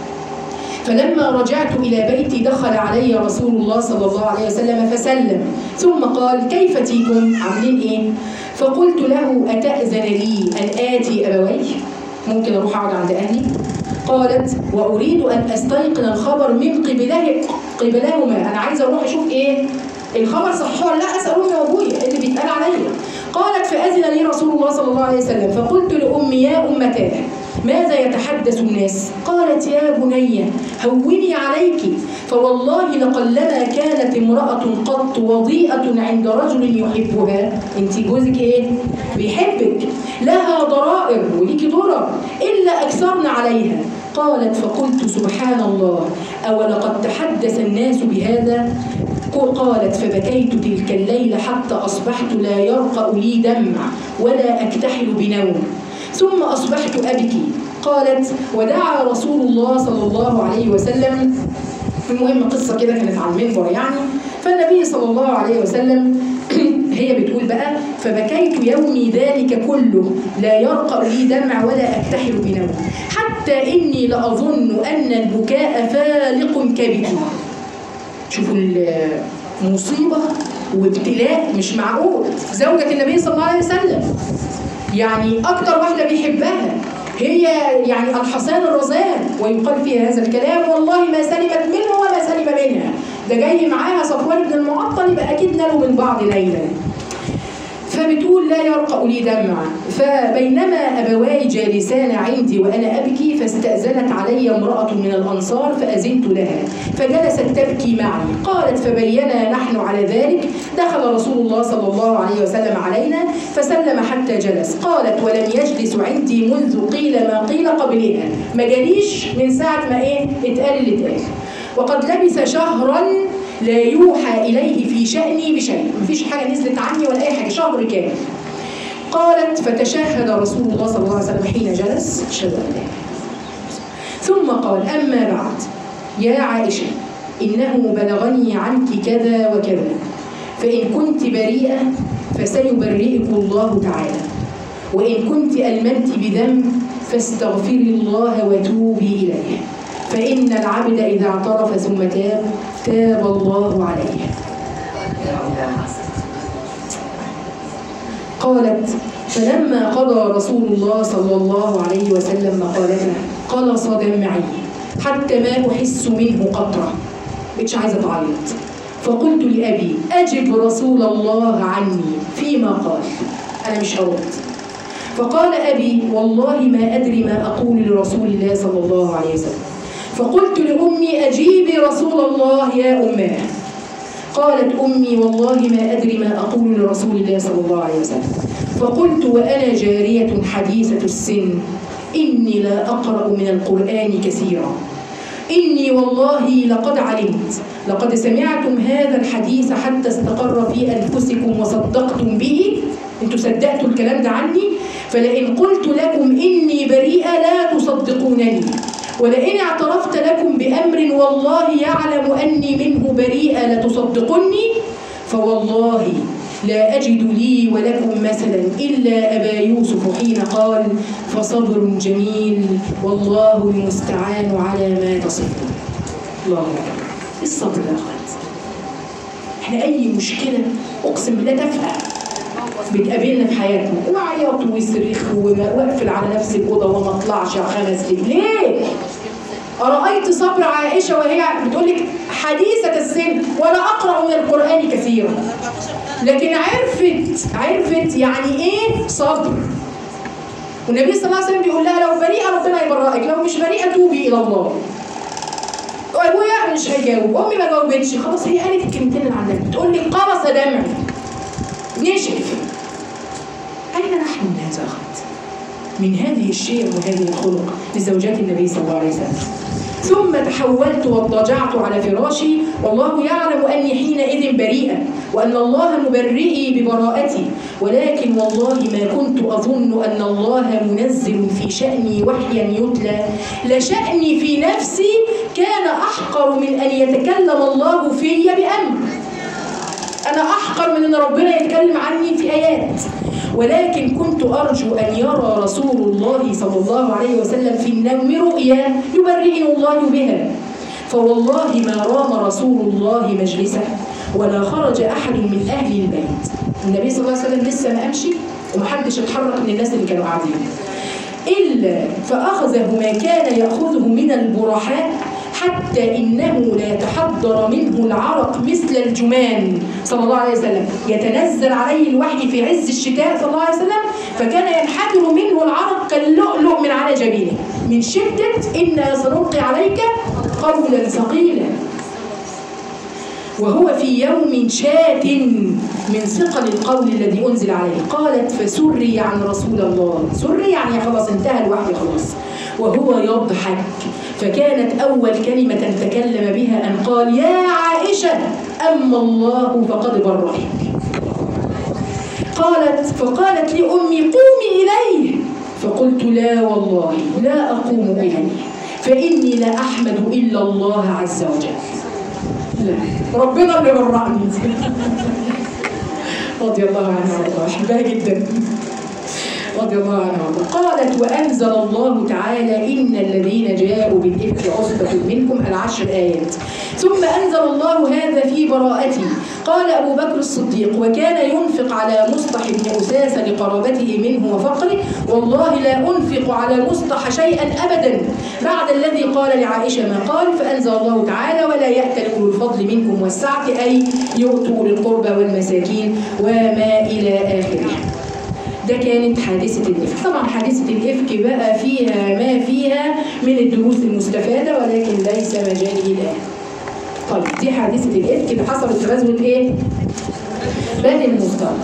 فلما رجعت إلى بيتي دخل علي رسول الله صلى الله عليه وسلم فسلم ثم قال كيف تيكم عاملين إيه فقلت له أتأذن لي أن آتي أبوي ممكن أروح أقعد عند أهلي قالت وأريد أن أستيقن الخبر من قبله قبلهما أنا عايزة أروح أشوف إيه الخبر صحيح ولا لا أسأل أمي وأبويا اللي بيتقال عليا قالت فأذن لي رسول الله صلى الله عليه وسلم فقلت لأمي يا أمتاه ماذا يتحدث الناس قالت يا بني هوني عليك فوالله لقلما كانت امرأة قط وضيئة عند رجل يحبها انت جوزك ايه بيحبك لها ضرائر وليكي ضرر إلا أكثرن عليها قالت فقلت سبحان الله أولقد تحدث الناس بهذا قالت فبكيت تلك الليلة حتى أصبحت لا يرقأ لي دمع ولا أكتحل بنوم ثم أصبحت أبكي قالت ودعا رسول الله صلى الله عليه وسلم المهم قصة كده كانت على المنبر يعني فالنبي صلى الله عليه وسلم هي بتقول بقى فبكيت يومي ذلك كله لا يرقى لي دمع ولا أكتحل بنوم حتى إني لأظن أن البكاء فالق كبدي شوفوا المصيبة وابتلاء مش معقول زوجة النبي صلى الله عليه وسلم يعني أكتر واحدة بيحبها هي يعني الحصان الرزان ويقال فيها هذا الكلام والله ما سلمت منه وما سلم منها ده جاي معاها صفوان بن المعطل يبقى أكيد نالوا من بعض ليلا فبتقول لا يرقأ لي دمع فبينما أبواي جالسان عندي وأنا أبكي فاستأذنت علي امرأة من الأنصار فأذنت لها فجلست تبكي معي قالت فبينا نحن على ذلك دخل رسول الله صلى الله عليه وسلم علينا فسلم حتى جلس قالت ولم يجلس عندي منذ قيل ما قيل قبلها ما جاليش من ساعة ما إيه اتقال اللي اتقال وقد لبث شهرا لا يوحى إليه في شأني بشيء مفيش حاجة نزلت عني ولا أي حاجة شهر كامل قالت فتشهد رسول الله صلى الله عليه وسلم حين جلس أشهد أن لا ثم قال أما بعد يا عائشة إنه بلغني عنك كذا وكذا فإن كنت بريئة فسيبرئك الله تعالى وإن كنت ألممت بذنب فاستغفري الله وتوبي إليه فإن العبد إذا اعترف ثم تاب تاب الله عليه قالت فلما قضى رسول الله صلى الله عليه وسلم مقالته قلص دمعي حتى ما أحس منه قطرة مش عايزة تعيط فقلت لأبي أجب رسول الله عني فيما قال أنا مش هرد فقال أبي والله ما أدري ما أقول لرسول الله صلى الله عليه وسلم فقلت لأمي أجيبي رسول الله يا أماه قالت أمي والله ما أدري ما أقول لرسول الله صلى الله عليه وسلم فقلت وأنا جارية حديثة السن إني لا أقرأ من القرآن كثيرا إني والله لقد علمت لقد سمعتم هذا الحديث حتى استقر في أنفسكم وصدقتم به انتوا صدقتوا الكلام ده عني فلئن قلت لكم إني بريئة لا تصدقونني ولئن اعترفت لكم بأمر والله يعلم أني منه بريئة لتصدقني فوالله لا أجد لي ولكم مثلا إلا أبا يوسف حين قال فصبر جميل والله المستعان على ما تصفون الله أكبر الصبر ده أخوات احنا أي مشكلة أقسم بالله تافهة بتقابلنا في حياتنا وعياط وصريخ واقفل على نفسي الأوضة وما اطلعش خمس دقايق ليه؟ أرأيت صبر عائشة وهي بتقول لك حديثة السن ولا أقرأ من القرآن كثيرا لكن عرفت عرفت يعني إيه صبر والنبي صلى الله عليه وسلم بيقول لها لو بريئة ربنا يبرئك لو مش بريئة توبي إلى الله وابويا مش هيجاوب امي ما جاوبتش خلاص هي قالت الكلمتين اللي عندها بتقول لي قرص دمعي نشف اين نحن من هذا الخط من هذه الشيء وهذه الخلق لزوجات النبي صلى الله عليه وسلم ثم تحولت واضطجعت على فراشي والله يعلم أني حينئذ بريئة وأن الله مبرئي ببراءتي ولكن والله ما كنت أظن أن الله منزل في شأني وحيا يتلى لشأني في نفسي كان أحقر من أن يتكلم الله في بأمر أنا أحقر من أن ربنا يتكلم عني في آيات ولكن كنت أرجو أن يرى رسول الله صلى الله عليه وسلم في النوم رؤيا يبرئني الله بها فوالله ما رام رسول الله مجلسه ولا خرج أحد من أهل البيت النبي صلى الله عليه وسلم لسه ما أمشي ومحدش اتحرك من الناس اللي كانوا قاعدين إلا فأخذه ما كان يأخذه من البرحاء حتى إنه لا يتحضر منه العرق مثل الجمان صلى الله عليه وسلم يتنزل عليه الوحي في عز الشتاء صلى الله عليه وسلم فكان ينحدر منه العرق كاللؤلؤ من على جبينه من شدة إنا سنلقي عليك قولا ثقيلا وهو في يوم شات من ثقل القول الذي أنزل عليه قالت فسري عن رسول الله سري يعني خلاص انتهى الوحي خلاص وهو يضحك فكانت أول كلمة تكلم بها أن قال يا عائشة أما الله فقد برئك قالت فقالت لأمي قومي إليه فقلت لا والله لا أقوم إليه فإني لا أحمد إلا الله عز وجل لا ربنا اللي برعني رضي الله عنها وارضاها احبها جدا رضي الله عنها وارضاها قالت وانزل الله تعالى ان الذين جاءوا بالافك عصبه منكم العشر ايات ثم انزل الله هذا في براءتي قال ابو بكر الصديق وكان ينفق على مصطح بن اساس لقرابته منه وفقره والله لا انفق على مصطح شيئا ابدا بعد الذي قال لعائشه ما قال فانزل الله تعالى ولا ياتل اولو الفضل منكم والسعه اي يؤتوا اولي القربى والمساكين وما الى اخره ده كانت حادثة الإفك طبعا حادثة الإفك بقى فيها ما فيها من الدروس المستفادة ولكن ليس مجاله الآن طيب دي حادثة الإفك اللي حصلت في غزوة إيه؟ بني المصطلق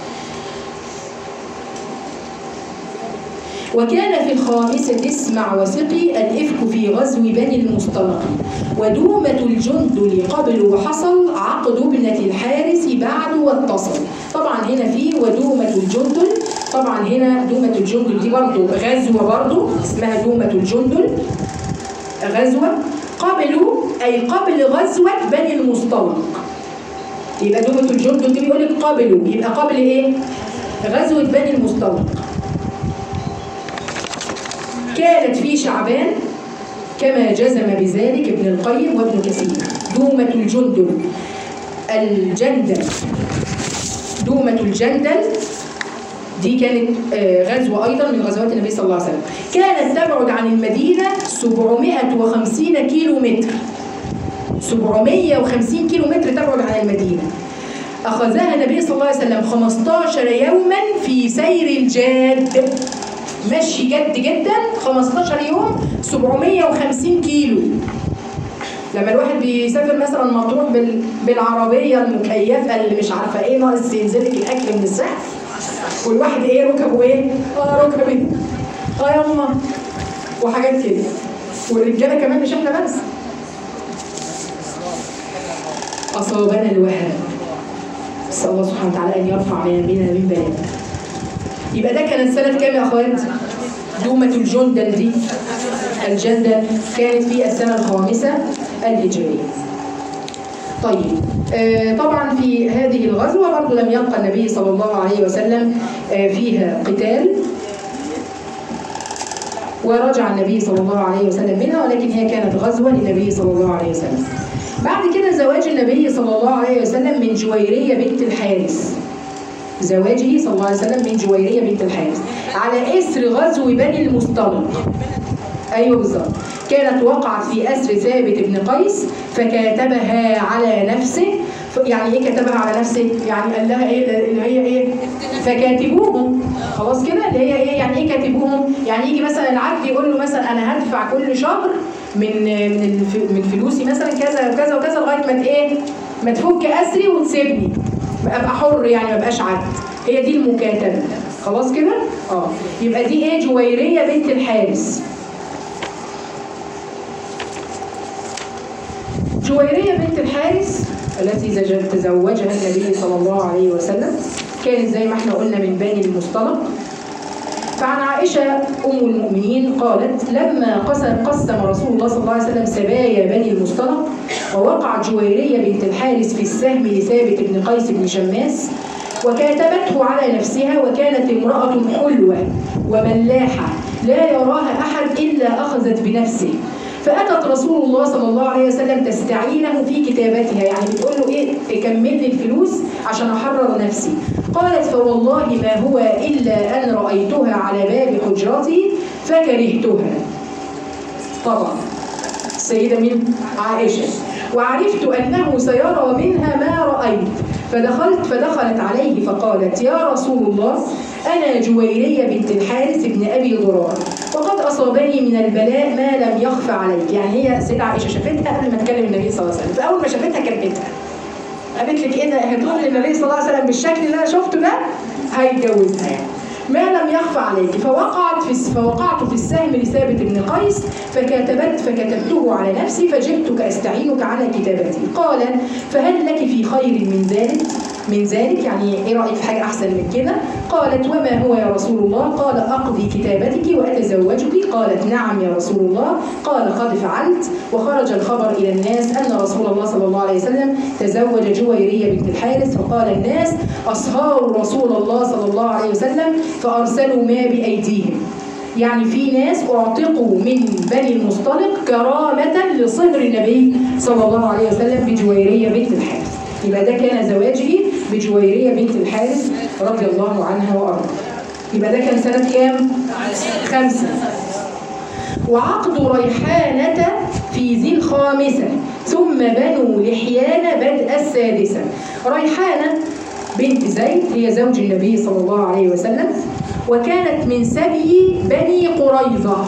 وكان في الخامسة اسمع وسقي الإفك في غزو بني المصطلق ودومة الجندل قبل وحصل عقد ابنة الحارس بعد واتصل طبعا هنا في ودومة الجندل طبعا هنا دومة الجندل دي برضو غزوة برضو اسمها دومة الجندل غزوة قبل أي قبل غزوة بني المصطلق يبقى دومة الجندل دي بيقول لك قبلوا يبقى قبل ايه؟ غزوة بني المصطلق كانت في شعبان كما جزم بذلك ابن القيم وابن كثير دومة الجندل الجندل دومة الجندل دي كانت آه، غزوة أيضا من غزوات النبي صلى الله عليه وسلم كانت تبعد عن المدينة 750 كيلو متر 750 كيلو متر تبعد عن المدينة أخذها النبي صلى الله عليه وسلم 15 يوما في سير الجاد مشي جد جدا 15 يوم 750 كيلو لما الواحد بيسافر مثلا مطروح بال... بالعربيه المكيفه اللي مش عارفه ايه ناقص ينزلك الاكل من السقف والواحد ايه ركبه ايه؟ اه ركبه اه يما وحاجات كده والرجاله كمان مش احنا بس اصابنا الوهن نسال الله سبحانه وتعالى ان يرفع بنا من بلاء يبقى ده كانت سنة كام يا أخوات؟ دومة الجندل دي الجندل كانت في السنة الخامسة الهجرية طيب آه طبعا في هذه الغزوة برضو لم يبقى النبي صلى الله عليه وسلم آه فيها قتال ورجع النبي صلى الله عليه وسلم منها ولكن هي كانت غزوة للنبي صلى الله عليه وسلم بعد كده زواج النبي صلى الله عليه وسلم من جويرية بنت الحارث زواجه صلى الله عليه وسلم من جويرية بنت الحارث على إثر غزو بني المصطلق أيوه بالظبط كانت وقعت في أسر ثابت بن قيس فكاتبها على نفسه ف- يعني ايه كتبها على نفسه؟ يعني قال لها ايه اللي هي ايه؟ فكاتبوهم خلاص كده اللي هي ايه يعني ايه كاتبوهم؟ يعني يجي مثلا العبد يقول له مثلا انا هدفع كل شهر من من الف- من فلوسي مثلا كذا وكذا وكذا لغايه ما ت- ايه؟ ما تفك اسري وتسيبني ابقى حر يعني ما بقاش عبد هي دي المكاتبه خلاص كده؟ اه يبقى دي ايه جويريه بنت الحارث جويرية بنت الحارث التي زج- تزوجها النبي صلى الله عليه وسلم كانت زي ما احنا قلنا من بني المصطلق فعن عائشة أم المؤمنين قالت لما قسم, قسم رسول الله صلى الله عليه وسلم سبايا بني المصطلق ووقعت جويرية بنت الحارث في السهم لثابت بن قيس بن شماس وكاتبته على نفسها وكانت امرأة حلوة وملاحة لا يراها أحد إلا أخذت بنفسه فأتت رسول الله صلى الله عليه وسلم تستعينه في كتابتها يعني بتقول له إيه كمل لي الفلوس عشان أحرر نفسي قالت فوالله ما هو إلا أن رأيتها على باب حجرتي فكرهتها طبعا السيدة مين؟ عائشة وعرفت أنه سيرى منها ما رأيت فدخلت فدخلت عليه فقالت يا رسول الله أنا جويرية بنت الحارث بن أبي ضرار وقد أصابني من البلاء ما لم يخف عليك يعني هي سيدة عائشة شافتها قبل ما تكلم النبي صلى الله عليه وسلم فأول ما شافتها كلمتها قالت لك ايه ده هتروح للنبي صلى الله عليه وسلم بالشكل اللي انا شفته ده هيتجوزها يعني ما لم يخفى عليك فوقعت في فوقعت في السهم لثابت بن قيس فكتبت فكتبته على نفسي فجئتك استعينك على كتابتي قال فهل لك في خير من ذلك من ذلك يعني ايه رايك في حاجه احسن من كده قالت وما هو يا رسول الله قال اقضي كتابتك واتزوجك قالت نعم يا رسول الله قال قد فعلت وخرج الخبر الى الناس ان رسول الله صلى الله عليه وسلم تزوج جويريه بنت الحارث فقال الناس اصهار رسول الله صلى الله عليه وسلم فارسلوا ما بايديهم يعني في ناس اعتقوا من بني المصطلق كرامه لصهر النبي صلى الله عليه وسلم بجويريه بنت الحارث يبقى ده كان زواجه بجويرية بنت الحارث رضي الله عنها وأرضاها يبقى ده كان سنة كام؟ خمسة وعقد ريحانة في ذي الخامسة ثم بنو لحيان بدء السادسة ريحانة بنت زيد هي زوج النبي صلى الله عليه وسلم وكانت من سبي بني قريظة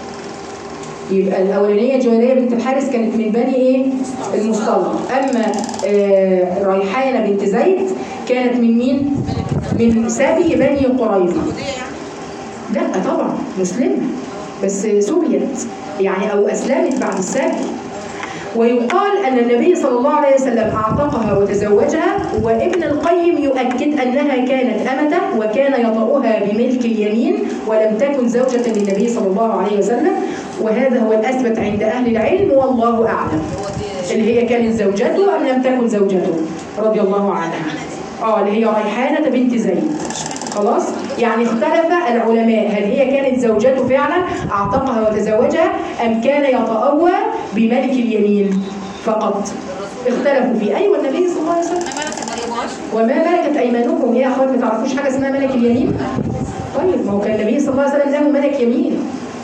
يبقى الاولانيه جويريه بنت الحارث كانت من بني ايه المصطلق اما آه ريحانه بنت زيد كانت من مين من سبي بني قريظه لا طبعا مسلمه بس سبيت يعني او اسلمت بعد السبي ويقال أن النبي صلى الله عليه وسلم أعتقها وتزوجها وابن القيم يؤكد أنها كانت أمته وكان يطأها بملك اليمين ولم تكن زوجة للنبي صلى الله عليه وسلم وهذا هو الأثبت عند أهل العلم والله أعلم اللي هي كانت زوجته أم لم تكن زوجته رضي الله عنها اه اللي هي ريحانة بنت زيد خلاص يعني اختلف العلماء هل هي كانت زوجته فعلا اعتقها وتزوجها ام كان يتأوى بملك اليمين فقط اختلفوا في ايوه النبي صلى الله عليه وسلم وما ملكت ايمانكم يا اخوات ما تعرفوش حاجه اسمها ملك اليمين طيب ما هو كان النبي صلى الله عليه وسلم له ملك يمين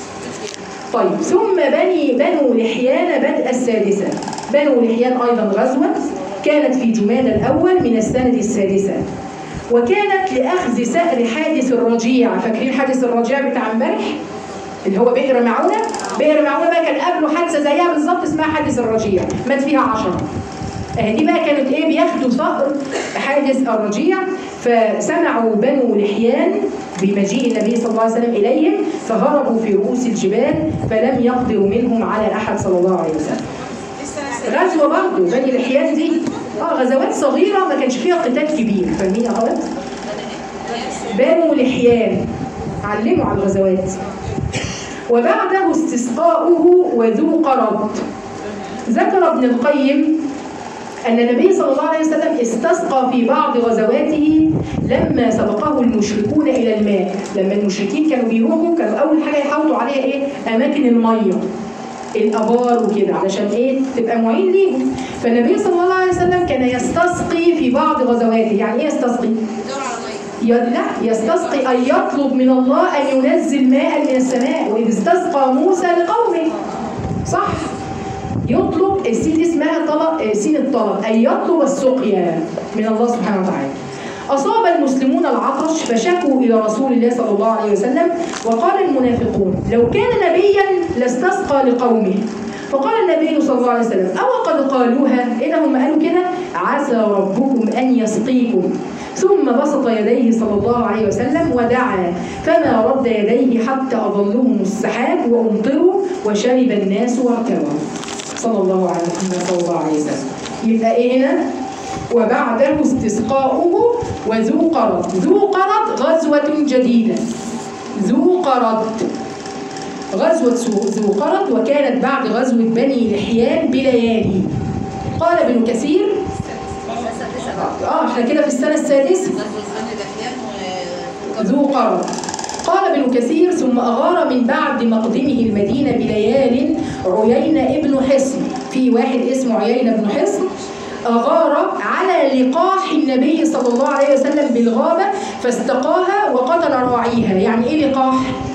طيب ثم بني بنو لحيان بدء السادسه بنو لحيان ايضا غزوه كانت في جماد الاول من السنه السادسه وكانت لأخذ سأر حادث الرجيع فاكرين حادث الرجيع بتاع امبارح اللي هو بئر معونة بئر معونة بقى كان قبله حادثة زيها بالظبط اسمها حادث الرجيع مات فيها عشرة دي بقى كانت ايه بياخدوا ثأر حادث الرجيع فسمعوا بنو لحيان بمجيء النبي صلى الله عليه وسلم اليهم فهربوا في رؤوس الجبال فلم يقدروا منهم على احد صلى الله عليه وسلم غزوه برضه بني لحيان دي اه غزوات صغيرة ما كانش فيها قتال كبير فاهمين يا اخوات؟ بنو لحيان علموا على الغزوات وبعده استسقاؤه وذو قرض ذكر ابن القيم أن النبي صلى الله عليه وسلم استسقى في بعض غزواته لما سبقه المشركون إلى الماء لما المشركين كانوا بيروحوا كانوا أول حاجة يحاولوا عليها إيه؟ أماكن المية الابار وكده علشان ايه تبقى معين ليهم فالنبي صلى الله عليه وسلم كان يستسقي في بعض غزواته يعني ايه يستسقي لا يستسقي ان يطلب من الله ان ينزل ماء من السماء واذ استسقى موسى لقومه صح يطلب السين دي اسمها طلب سين الطلب ان يطلب السقيا من الله سبحانه وتعالى أصاب المسلمون العطش فشكوا إلى رسول الله صلى الله عليه وسلم وقال المنافقون لو كان نبيا لاستسقى لقومه فقال النبي صلى الله عليه وسلم أو قد قالوها إيه هم قالوا كده عسى ربكم أن يسقيكم ثم بسط يديه صلى الله عليه وسلم ودعا فما رد يديه حتى أظلهم السحاب وأمطروا وشرب الناس وارتووا صلى الله عليه وسلم صلى الله عليه وسلم يبقى إيه هنا وبعده استسقاؤه وذو قرض ذو قرض غزوة جديدة ذو قرض غزوة سو- ذو قرض وكانت بعد غزوة بني لحيان بليالي قال ابن كثير لسه لسه اه احنا كده في السنة السادسة غزوة بني لحيان و ذو قرض قال ابن كثير ثم أغار من بعد مقدمه المدينة بليال عيينة ابن حصن في واحد اسمه عيينة بن حصن أغار على لقاح النبي صلى الله عليه وسلم بالغابة فاستقاها وقتل راعيها يعني إيه لقاح؟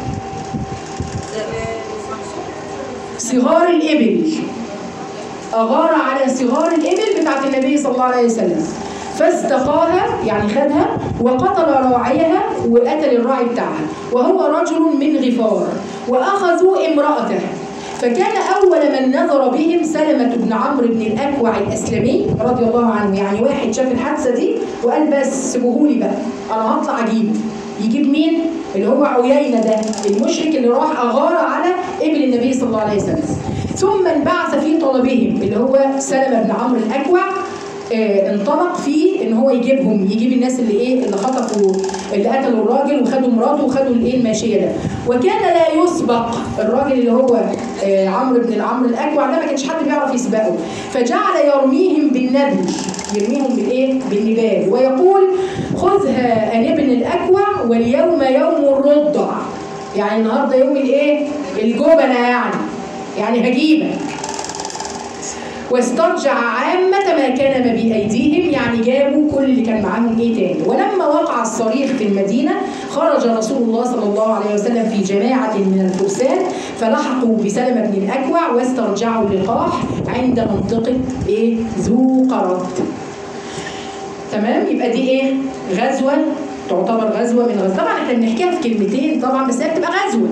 صغار الإبل أغار على صغار الإبل بتاعت النبي صلى الله عليه وسلم فاستقاها يعني خدها وقتل راعيها وقتل الراعي بتاعها وهو رجل من غفار وأخذوا امرأته فكان أول من نظر بهم سلمة بن عمرو بن الأكوع الأسلمي رضي الله عنه يعني واحد شاف الحادثة دي وقال بس سيبوهولي بقى أنا هطلع أجيبه يجيب مين؟ اللي هو عيينة ده المشرك اللي راح أغار على إبل النبي صلى الله عليه وسلم ثم انبعث في طلبهم اللي هو سلمة بن عمرو الأكوع آه، انطلق في ان هو يجيبهم يجيب الناس اللي ايه اللي خطفوا اللي قتلوا الراجل وخدوا مراته وخدوا الايه الماشيه ده وكان لا يسبق الراجل اللي هو آه، عمرو بن العمرو الاكوع ده ما كانش حد بيعرف يسبقه فجعل يرميهم بالنبل يرميهم بالايه بالنبال ويقول خذها ان ابن الاكوع واليوم يوم الرضع يعني النهارده يوم الايه الجبنه يعني يعني هجيبك واسترجع عامة ما كان ما بأيديهم يعني جابوا كل اللي كان معاهم ايه تاني ولما وقع الصريخ في المدينة خرج رسول الله صلى الله عليه وسلم في جماعة من الفرسان فلحقوا بسلمة بن الأكوع واسترجعوا اللقاح عند منطقة ايه ذو قرض تمام يبقى دي ايه غزوة تعتبر غزوة من غزوة طبعا احنا بنحكيها في كلمتين طبعا بس هي بتبقى غزوة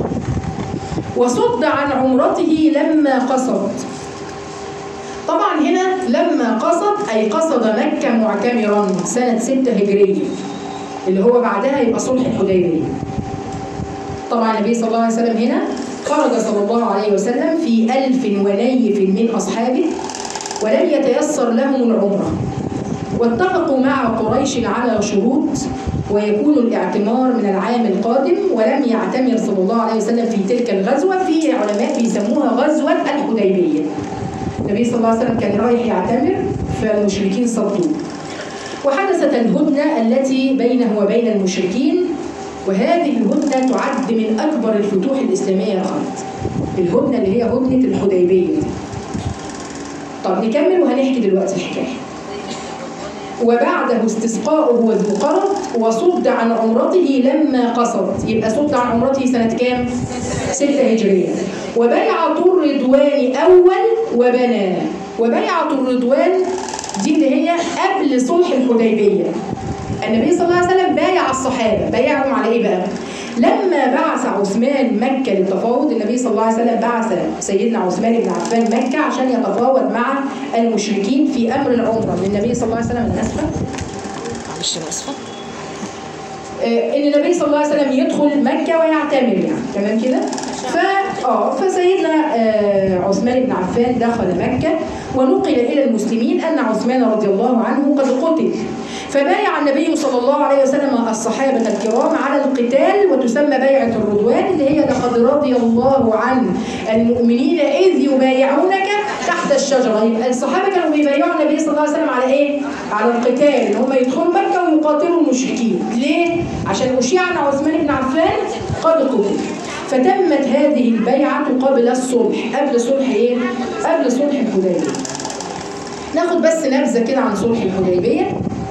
وصد عن عمرته لما قصد طبعا هنا لما قصد أي قصد مكة معتمرا سنة 6 هجرية اللي هو بعدها يبقى صلح الحديبية طبعا النبي صلى الله عليه وسلم هنا خرج صلى الله عليه وسلم في ألف ونيف من أصحابه ولم يتيسر لهم العمرة واتفقوا مع قريش على شروط ويكون الاعتمار من العام القادم ولم يعتمر صلى الله عليه وسلم في تلك الغزوة في علماء بيسموها غزوة الحديبية النبي صلى الله عليه وسلم كان رايح يعتمر فالمشركين صدوه وحدثت الهدنة التي بينه وبين المشركين وهذه الهدنة تعد من أكبر الفتوح الإسلامية يا خالد الهدنة اللي هي هدنة الحديبية دي. طب نكمل وهنحكي دلوقتي الحكاية وبعده استسقاؤه وذو قرض وصد عن عمرته لما قصد يبقى صد عن عمرته سنة كام؟ ستة هجرية وبيعة الرضوان أول وبنى وبيعة الرضوان دي اللي هي قبل صلح الحديبية النبي صلى الله عليه وسلم بايع الصحابة بايعهم على إيه بقى؟ لما بعث عثمان مكة للتفاوض النبي صلى الله عليه وسلم بعث سيدنا عثمان بن عفان مكة عشان يتفاوض مع المشركين في أمر العمرة من النبي صلى الله عليه وسلم أنا آسفة معلش انا اسفه آه، ان النبي صلى الله عليه وسلم يدخل مكه ويعتمر يعني تمام كده ف اه فسيدنا آه، عثمان بن عفان دخل مكه ونقل الى المسلمين ان عثمان رضي الله عنه قد قتل فبايع النبي صلى الله عليه وسلم الصحابه الكرام على القتال وتسمى بيعه الرضوان اللي هي لقد رضي الله عن المؤمنين اذ يبايعونك تحت الشجره يبقى الصحابه كانوا بيبايعوا النبي صلى الله عليه وسلم على ايه؟ على القتال ان هم يدخلوا مكه ويقاتلوا المشركين ليه؟ عشان اشيع ان عثمان بن عفان قد قتل فتمت هذه البيعه قبل الصلح قبل صلح ايه؟ قبل صلح الحديبيه ناخد بس نبذه كده عن صلح الحديبيه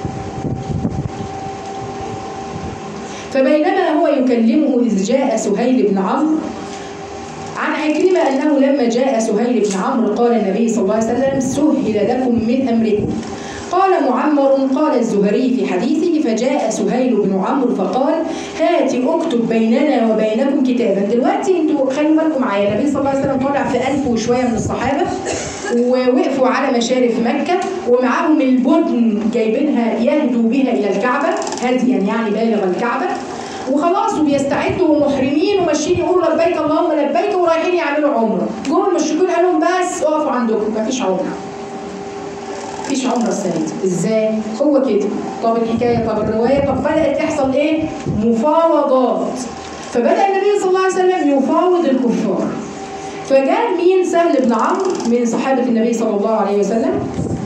فبينما هو يكلمه إذ جاء سهيل بن عمرو عن عكرمة أنه لما جاء سهيل بن عمرو قال النبي صلى الله عليه وسلم سهل لكم من أمركم قال معمر قال الزهري في حديثه فجاء سهيل بن عمرو فقال هات اكتب بيننا وبينكم كتابا دلوقتي انتوا خلوا بالكم معايا النبي صلى الله عليه وسلم طالع في ألف وشويه من الصحابه ووقفوا على مشارف مكه ومعاهم البدن جايبينها يهدوا بها الى الكعبه هديا يعني بالغ الكعبه وخلاص وبيستعدوا ومحرمين وماشيين يقولوا لبيك اللهم لبيك ورايحين يعملوا عمره جم المشركين قالوا لهم بس اقفوا عندكم مفيش عمره مفيش عمره السنه دي ازاي هو كده طب الحكايه طب الروايه طب بدات تحصل ايه مفاوضات فبدا النبي صلى الله عليه وسلم يفاوض الكفار فجاء مين سهل بن عمرو من صحابه النبي صلى الله عليه وسلم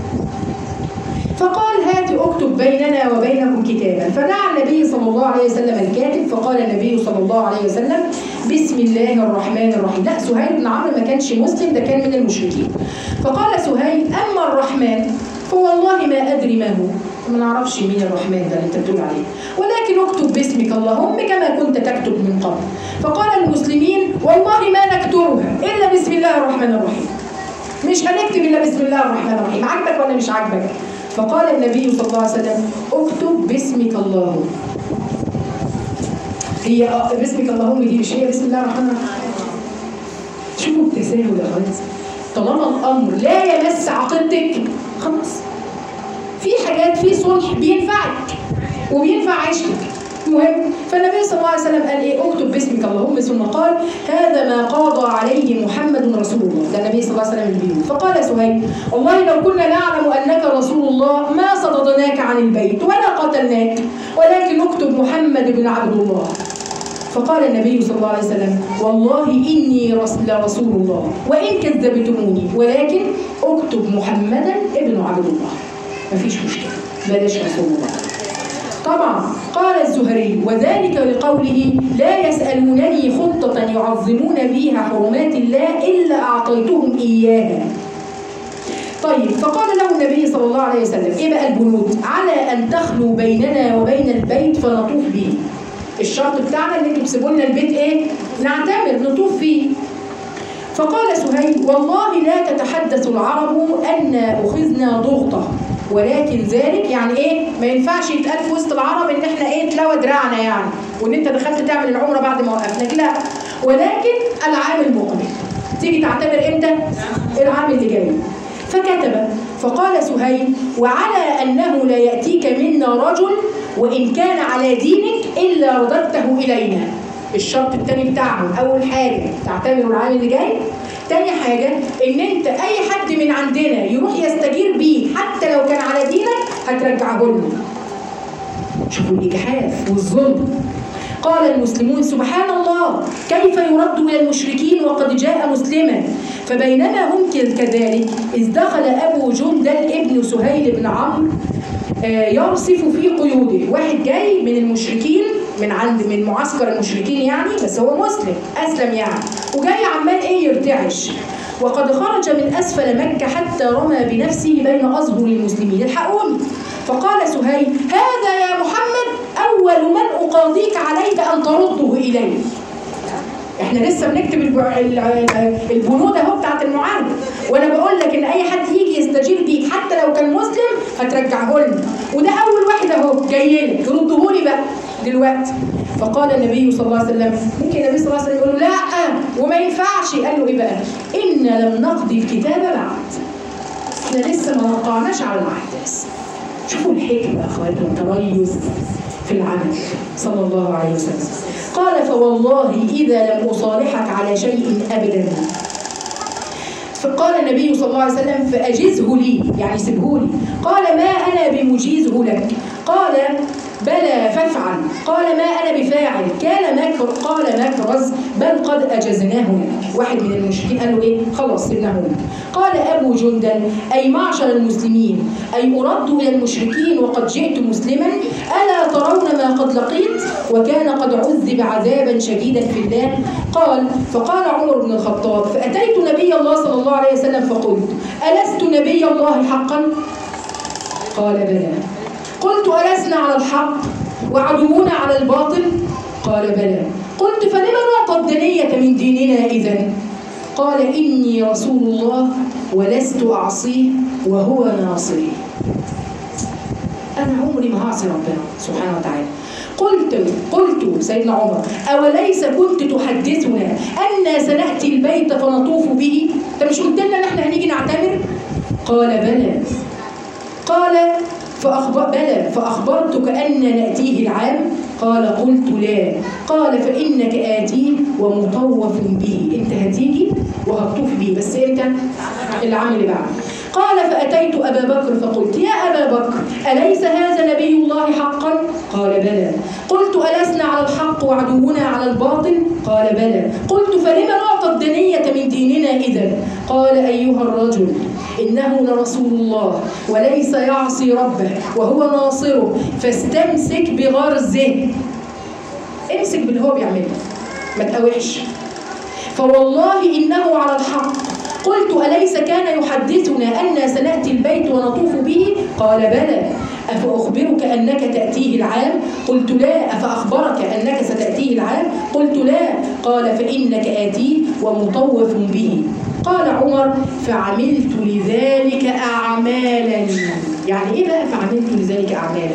فقال هات اكتب بيننا وبينكم كتابا فدعا النبي صلى الله عليه وسلم الكاتب فقال النبي صلى الله عليه وسلم بسم الله الرحمن الرحيم لا سهيل بن عمرو ما كانش مسلم ده كان من المشركين فقال سهيل اما الرحمن فوالله ما ادري ما هو ما نعرفش مين الرحمن ده اللي انت بتقول عليه ولكن اكتب باسمك اللهم كما كنت تكتب من قبل فقال المسلمين والله ما نكتبها الا بسم الله الرحمن الرحيم مش هنكتب الا بسم الله الرحمن الرحيم عاجبك ولا مش عاجبك فقال النبي صلى الله عليه وسلم اكتب باسمك اللهم هي آه، باسمك اللهم دي مش هي بسم الله الرحمن الرحيم شوفوا التساهل يا اخوات طالما الامر لا يمس عقيدتك خلاص في حاجات في صلح بينفعك وبينفع عيشتك المهم فالنبي صلى الله عليه وسلم قال ايه اكتب باسمك اللهم ثم قال هذا ما قاضى عليه محمد رسول الله ده النبي صلى الله عليه وسلم اللي بيقول فقال سهيل والله لو كنا نعلم انك رسول الله ما صددناك عن البيت ولا قتلناك ولكن اكتب محمد بن عبد الله فقال النبي صلى الله عليه وسلم والله إني رس- لرسول الله وإن كذبتموني ولكن اكتب محمدا ابن عبد الله مفيش مشكلة بلاش رسول الله طبعا قال الزهري وذلك لقوله لا يسألونني خطة يعظمون بها حرمات الله إلا أعطيتهم إياها طيب فقال له النبي صلى الله عليه وسلم ايه بقى البنود على ان تخلوا بيننا وبين البيت فنطوف به الشرط بتاعنا ان انتوا تسيبوا لنا البيت ايه نعتمر نطوف فيه فقال سهيل والله لا تتحدث العرب ان اخذنا ضغطه ولكن ذلك يعني ايه ما ينفعش يتقال في وسط العرب ان احنا ايه تلاوى دراعنا يعني وان انت دخلت تعمل العمره بعد ما وقفنا لا ولكن العام المقبل تيجي تعتبر امتى العام اللي جاي فكتب فقال سهيل وعلى انه لا ياتيك منا رجل وان كان على دينك الا رددته الينا الشرط الثاني بتاعهم اول حاجه تعتبره العام اللي جاي تاني حاجة إن أنت أي حد من عندنا يروح يستجير بيه حتى لو كان على دينك هترجعه لنا. شوفوا الإجحاف والظلم. قال المسلمون سبحان الله كيف يرد إلى المشركين وقد جاء مسلما فبينما هم كذلك إذ دخل أبو جندل ابن سهيل بن عمرو آه، يرصف في قيوده واحد جاي من المشركين من عند من معسكر المشركين يعني بس هو مسلم اسلم يعني وجاي عمال ايه يرتعش وقد خرج من اسفل مكه حتى رمى بنفسه بين اظهر المسلمين الحقوني فقال سهيل هذا يا محمد اول من اقاضيك عليك ان ترده الي احنا لسه بنكتب الب- ال- ال- البنود اهو بتاعت المعاهده وانا بقول لك ان اي حد يجي يستجير بيك حتى لو كان مسلم هترجعه لنا وده اول واحد اهو جاي لك رده لي بقى دلوقتي فقال النبي صلى الله عليه وسلم ممكن النبي صلى الله عليه وسلم يقول له لا وما ينفعش قال له ايه بقى؟ ان لم نقضي الكتاب بعد احنا لسه ما وقعناش على الاحداث شوفوا الحكمه يا اخواتي والتميز في العمل صلى الله عليه وسلم قال فوالله اذا لم اصالحك على شيء ابدا فقال النبي صلى الله عليه وسلم فأجزه لي يعني سبه لي قال ما أنا بمجيزه لك قال بلى فافعل قال ما أنا بفاعل كان مكر قال مكرز بل قد أجزناه لك واحد من المشركين قال له إيه خلاص سيبناه لك قال أبو جندل أي معشر المسلمين أي أرد إلى المشركين وقد جئت مسلما ألا ترون ما قد لقيت وكان قد عذب عذابا شديدا في الله قال فقال عمر بن الخطاب فأتيت نبي الله صلى الله عليه وسلم فقلت ألست نبي الله حقا قال بلى قلت ألسنا على الحق وعدونا على الباطل قال بلى قلت فلم نعطى الدنية من ديننا إذا قال إني رسول الله ولست أعصيه وهو ناصري أنا عمري ما هعصي ربنا سبحانه وتعالى قلت قلت سيدنا عمر أوليس كنت تحدثنا أن سنأتي البيت فنطوف به أنت مش قلت لنا إن إحنا هنيجي نعتمر قال بلى قال فأخبر بلى فأخبرتك أن نأتيه العام قال قلت لا قال فإنك آتيه ومطوف به أنت هتيجي وهتطوف به بس إمتى؟ العام اللي بعده قال فأتيت أبا بكر فقلت يا أبا بكر أليس هذا نبي الله حقا؟ قال بلى قلت ألسنا على الحق وعدونا على الباطل؟ قال بلى قلت فلم نعطى الدنية من ديننا إذا؟ قال أيها الرجل إنه لرسول الله وليس يعصي ربه وهو ناصره فاستمسك بغرزه امسك باللي هو بيعمله ما تقاوحش فوالله إنه على الحق قلت أليس كان يحدثنا أن سنأتي البيت ونطوف به قال بلى أفأخبرك أنك تأتيه العام قلت لا أفأخبرك أنك ستأتيه العام قلت لا قال فإنك آتيه ومطوف به قال عمر فعملت لذلك أعمالا يعني إيه بقى فعملت لذلك أعمالا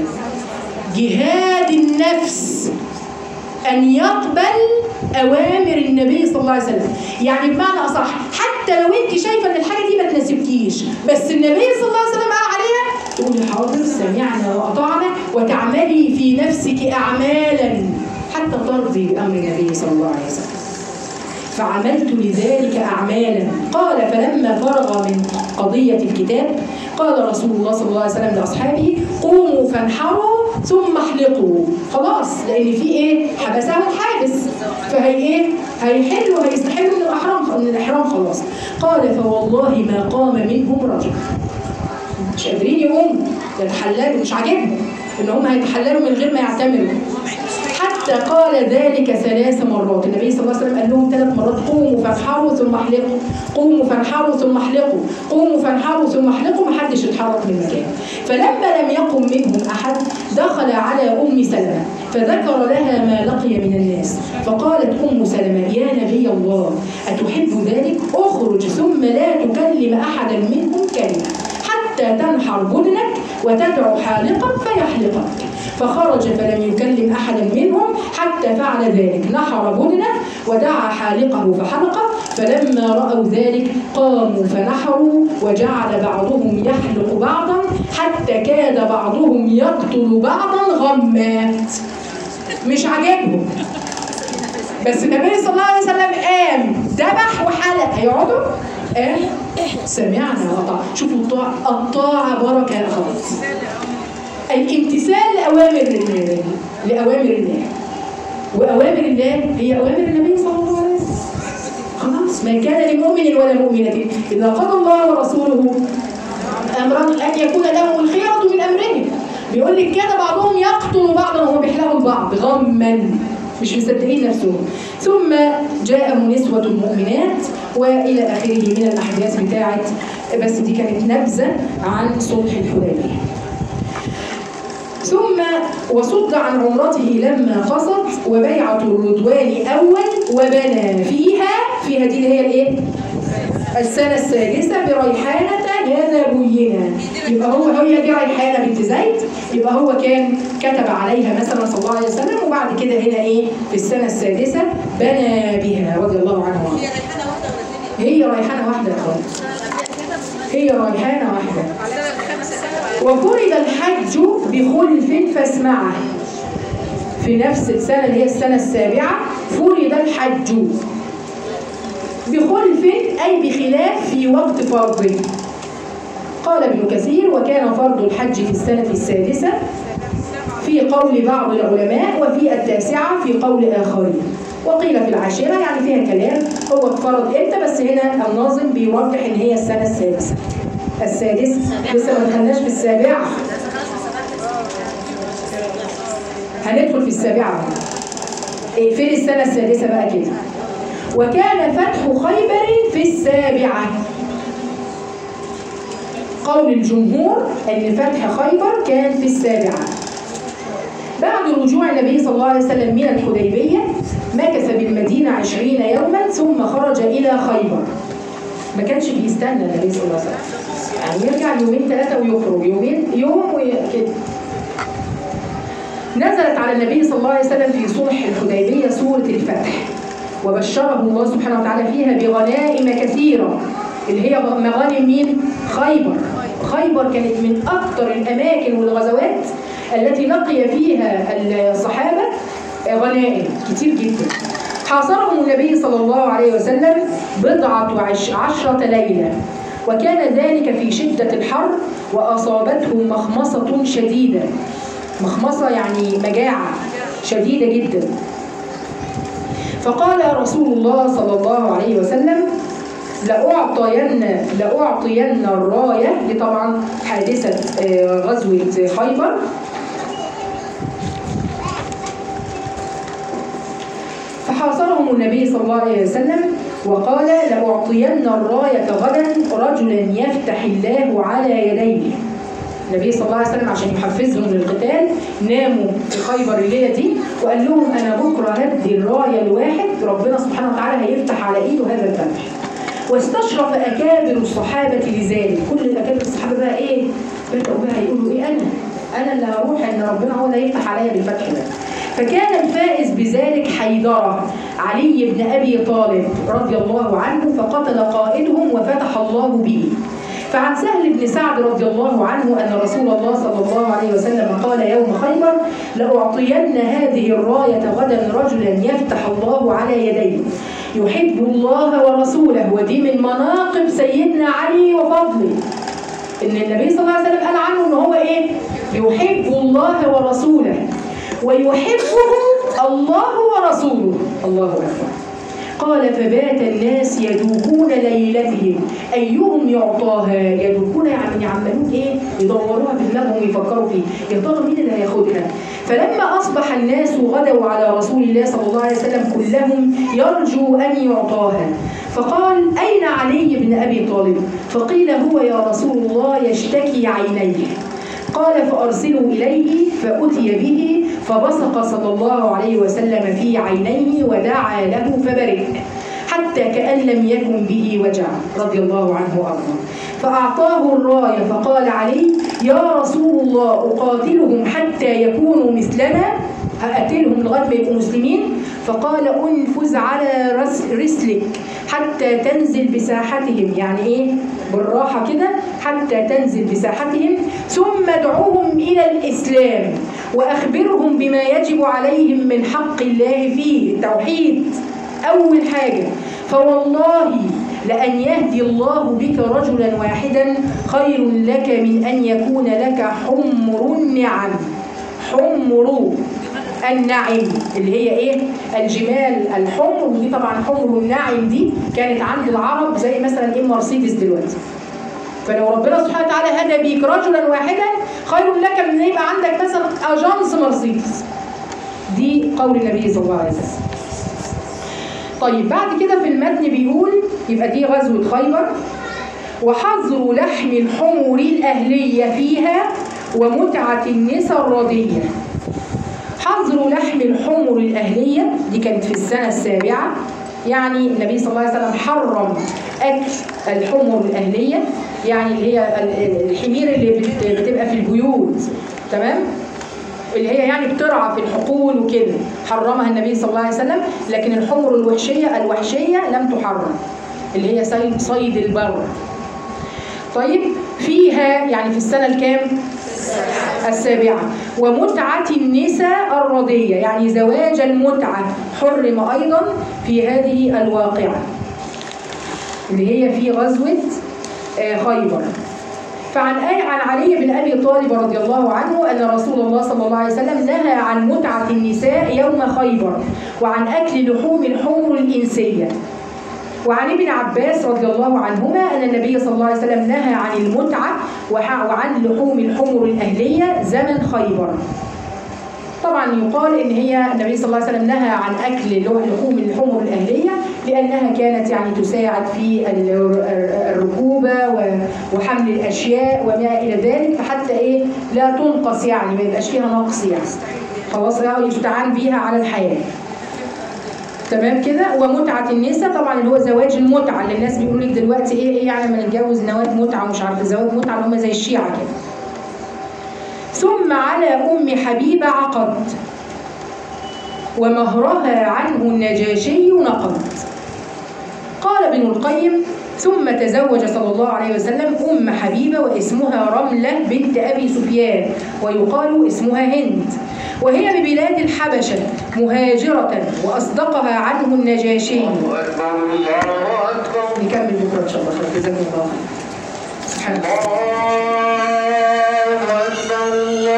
جهاد النفس أن يقبل أوامر النبي صلى الله عليه وسلم يعني بمعنى أصح حتى لو أنت شايفة أن الحاجة دي ما تناسبكيش بس النبي صلى الله عليه وسلم قال عليها تقولي حاضر سمعنا وأطعنا وتعملي في نفسك أعمالا حتى ترضي بأمر النبي صلى الله عليه وسلم فعملت لذلك أعمالا قال فلما فرغ من قضية الكتاب قال رسول الله صلى الله عليه وسلم لأصحابه قوموا فانحروا ثم احلقوا خلاص لأن في إيه حبسهم حابس فهي إيه هيحلوا هيستحلوا من الإحرام من الإحرام خلاص قال فوالله ما قام منهم رجل مش قادرين يقوموا يتحللوا مش عاجبهم ان هم هيتحللوا من غير ما يعتمروا حتى قال ذلك ثلاث مرات النبي صلى الله عليه وسلم قال لهم ثلاث مرات قوموا فانحروا ثم احلقوا قوموا فانحروا ثم احلقوا قوموا فانحروا ثم احلقوا محدش اتحرك من مكانه فلما لم يقم منهم احد دخل على ام سلمه فذكر لها ما لقي من الناس فقالت ام سلمه يا نبي الله اتحب ذلك اخرج ثم لا تكلم احدا منهم كلمه حتى تنحر بدنك وتدعو حالقا فيحلقك فخرج فلم يكلم احدا منهم حتى فعل ذلك نحر بدنه ودعا حالقه فحلقه فلما راوا ذلك قاموا فنحروا وجعل بعضهم يحلق بعضا حتى كاد بعضهم يقتل بعضا غمات مش عاجبهم بس النبي صلى الله عليه وسلم قام ذبح وحلق هيقعدوا قام سمعنا وطاعة شوفوا الطاعة الطاعة بركة يا أخوات الامتثال لأوامر الله لأوامر الله وأوامر الله هي أوامر النبي صلى الله عليه وسلم خلاص ما كان لمؤمن ولا مؤمنة إذا قضى الله ورسوله أمرا أن يكون لهم الخيرة من أمرهم بيقول لك كان بعضهم يقتل بعضا وهو بيحلقوا البعض غما مش مصدقين نفسهم ثم جاءهم نسوة مؤمنات وإلى آخره من الأحداث بتاعت بس دي كانت نبذة عن صلح الحديبية ثم وصد عن عمرته لما قصد وبيعة الرضوان أول وبنى فيها فيها دي اللي هي الإيه؟ السنة السادسة بريحانة يذبينا يبقى هو هي دي ريحانة بنت زيد يبقى هو كان كتب عليها مثلا صلى الله عليه وسلم وبعد كده هنا ايه في السنة السادسة بنى بها رضي الله عنه وارضاه هي ريحانه واحده ولا اتنين؟ هي ريحانة واحدة يا اخوان هي ريحانة واحدة على خمسه سنه وفرض الحج بخلف فاسمعه في نفس السنة اللي هي السنة السابعة فرض الحج بخلف أي بخلاف في وقت فرضه قال ابن كثير وكان فرض الحج في السنة السادسة في قول بعض العلماء وفي التاسعة في قول آخرين وقيل في العاشرة يعني فيها كلام هو اتفرض امتى بس هنا الناظم بيوضح ان هي السنة السادسة السادسة لسه ما دخلناش في السابعة هندخل في السابعة إيه فين السنة السادسة بقى كده وكان فتح خيبر في السابعة قول الجمهور أن فتح خيبر كان في السابعة بعد رجوع النبي صلى الله عليه وسلم من الحديبية مكث بالمدينة عشرين يوما ثم خرج إلى خيبر ما كانش بيستنى النبي صلى الله عليه وسلم يعني يرجع يومين ثلاثة ويخرج يومين يوم وكده نزلت على النبي صلى الله عليه وسلم في صلح الحديبية سورة الفتح وبشره الله سبحانه وتعالى فيها بغنائم كثيرة اللي هي مغانم مين؟ خيبر خيبر كانت من أكثر الأماكن والغزوات التي لقي فيها الصحابة غنائم كتير جدا حاصرهم النبي صلى الله عليه وسلم بضعة وعش عشرة ليلة وكان ذلك في شدة الحر وأصابتهم مخمصة شديدة مخمصة يعني مجاعة شديدة جدا فقال رسول الله صلى الله عليه وسلم لأعطين لأعطين الراية دي طبعا حادثة آه، غزوة خيبر فحاصرهم النبي صلى الله عليه وسلم وقال لأعطين الراية غدا رجلا يفتح الله على يديه النبي صلى الله عليه وسلم عشان يحفزهم للقتال ناموا في خيبر الليله دي وقال لهم انا بكره هدي الرايه الواحد ربنا سبحانه وتعالى هيفتح على ايده هذا الفتح واستشرف اكابر الصحابه لذلك كل الاكابر الصحابه بقى ايه بداوا بقى يقولوا ايه انا انا اللي هروح ان ربنا هو اللي يفتح عليا بالفتح ده فكان الفائز بذلك حيدره علي بن ابي طالب رضي الله عنه فقتل قائدهم وفتح الله به فعن سهل بن سعد رضي الله عنه أن رسول الله صلى الله عليه وسلم قال يوم خيبر لأعطين هذه الراية غدا رجلا يفتح الله على يديه يحب الله ورسوله ودي من مناقب سيدنا علي وفضله ان النبي صلى الله عليه وسلم قال عنه ان هو ايه يحب الله ورسوله ويحبه الله ورسوله الله اكبر قال فبات الناس يدوبون ليلتهم ايهم يعطاها يدوبون يعني يعملون ايه يدوروها في دماغهم يفكروا فيه يا ترى مين اللي هياخدها فلما اصبح الناس غدوا على رسول الله صلى الله عليه وسلم كلهم يرجو ان يعطاها فقال اين علي بن ابي طالب فقيل هو يا رسول الله يشتكي عينيه قال فأرسلوا إليه فأتي به فبصق صلى الله عليه وسلم في عينيه ودعا له فبرئ حتى كأن لم يكن به وجع رضي الله عنه وأرضاه فأعطاه الراية فقال علي يا رسول الله أقاتلهم حتى يكونوا مثلنا هقتلهم لغاية ما يبقوا مسلمين فقال انفذ على رس رسلك حتى تنزل بساحتهم يعني ايه بالراحة كده حتى تنزل بساحتهم ثم ادعوهم إلى الإسلام وأخبرهم بما يجب عليهم من حق الله فيه التوحيد أول حاجة فوالله لأن يهدي الله بك رجلا واحدا خير لك من أن يكون لك حمر النعم حمر النعم اللي هي ايه الجمال الحمر ودي طبعا حمر النعم دي كانت عند العرب زي مثلا ايه مرسيدس دلوقتي فلو ربنا سبحانه وتعالى هدى بيك رجلا واحدا خير لك من ان يبقى عندك مثلا اجانس مرسيدس دي قول النبي صلى الله عليه وسلم طيب بعد كده في المتن بيقول يبقى دي غزوة خيبر وحظر لحم الحمر الأهلية فيها ومتعة النساء الرضية حظر لحم الحمر الأهلية دي كانت في السنة السابعة يعني النبي صلى الله عليه وسلم حرم أكل الحمر الأهلية يعني اللي هي ال- الحمير اللي بت- بتبقى في البيوت تمام اللي هي يعني بترعى في الحقول وكده حرمها النبي صلى الله عليه وسلم لكن الحمر الوحشية الوحشية لم تحرم اللي هي صيد صيد البر طيب فيها يعني في السنة الكام؟ السابعة ومتعة النساء الرضية يعني زواج المتعة حرم أيضا في هذه الواقعة اللي هي في غزوة آه، خيبر فعن آي عن علي بن ابي طالب رضي الله عنه ان رسول الله صلى الله عليه وسلم نهى عن متعه النساء يوم خيبر وعن اكل لحوم الحمر الانسيه وعن ابن عباس رضي الله عنهما ان النبي صلى الله عليه وسلم نهى عن المتعه وح- وعن لحوم الحمر الاهليه زمن خيبر طبعا يقال ان هي النبي صلى الله عليه وسلم نهى عن اكل لحوم الحمر الاهليه لانها كانت يعني تساعد في ال- الركوبه و- وحمل الاشياء وما الى ذلك فحتى ايه لا تنقص يعني ما يبقاش فيها نقص يعني خلاص يعني يستعان بيها على الحياه تمام كده ومتعه النساء طبعا اللي هو زواج المتعه اللي الناس بيقولوا لك دلوقتي ايه ايه يعني لما نتجوز نواد متعه ومش عارفه زواج متعه اللي هم زي الشيعه كده ثم على أم حبيبة عقد ومهرها عنه النجاشي نقض قال ابن القيم ثم تزوج صلى الله عليه وسلم أم حبيبة واسمها رملة بنت أبي سفيان ويقال اسمها هند وهي ببلاد الحبشة مهاجرة وأصدقها عنه النجاشي الله أكبر الله أكبر نكمل بكرة إن شاء الله خير جزاكم الله خير سبحانك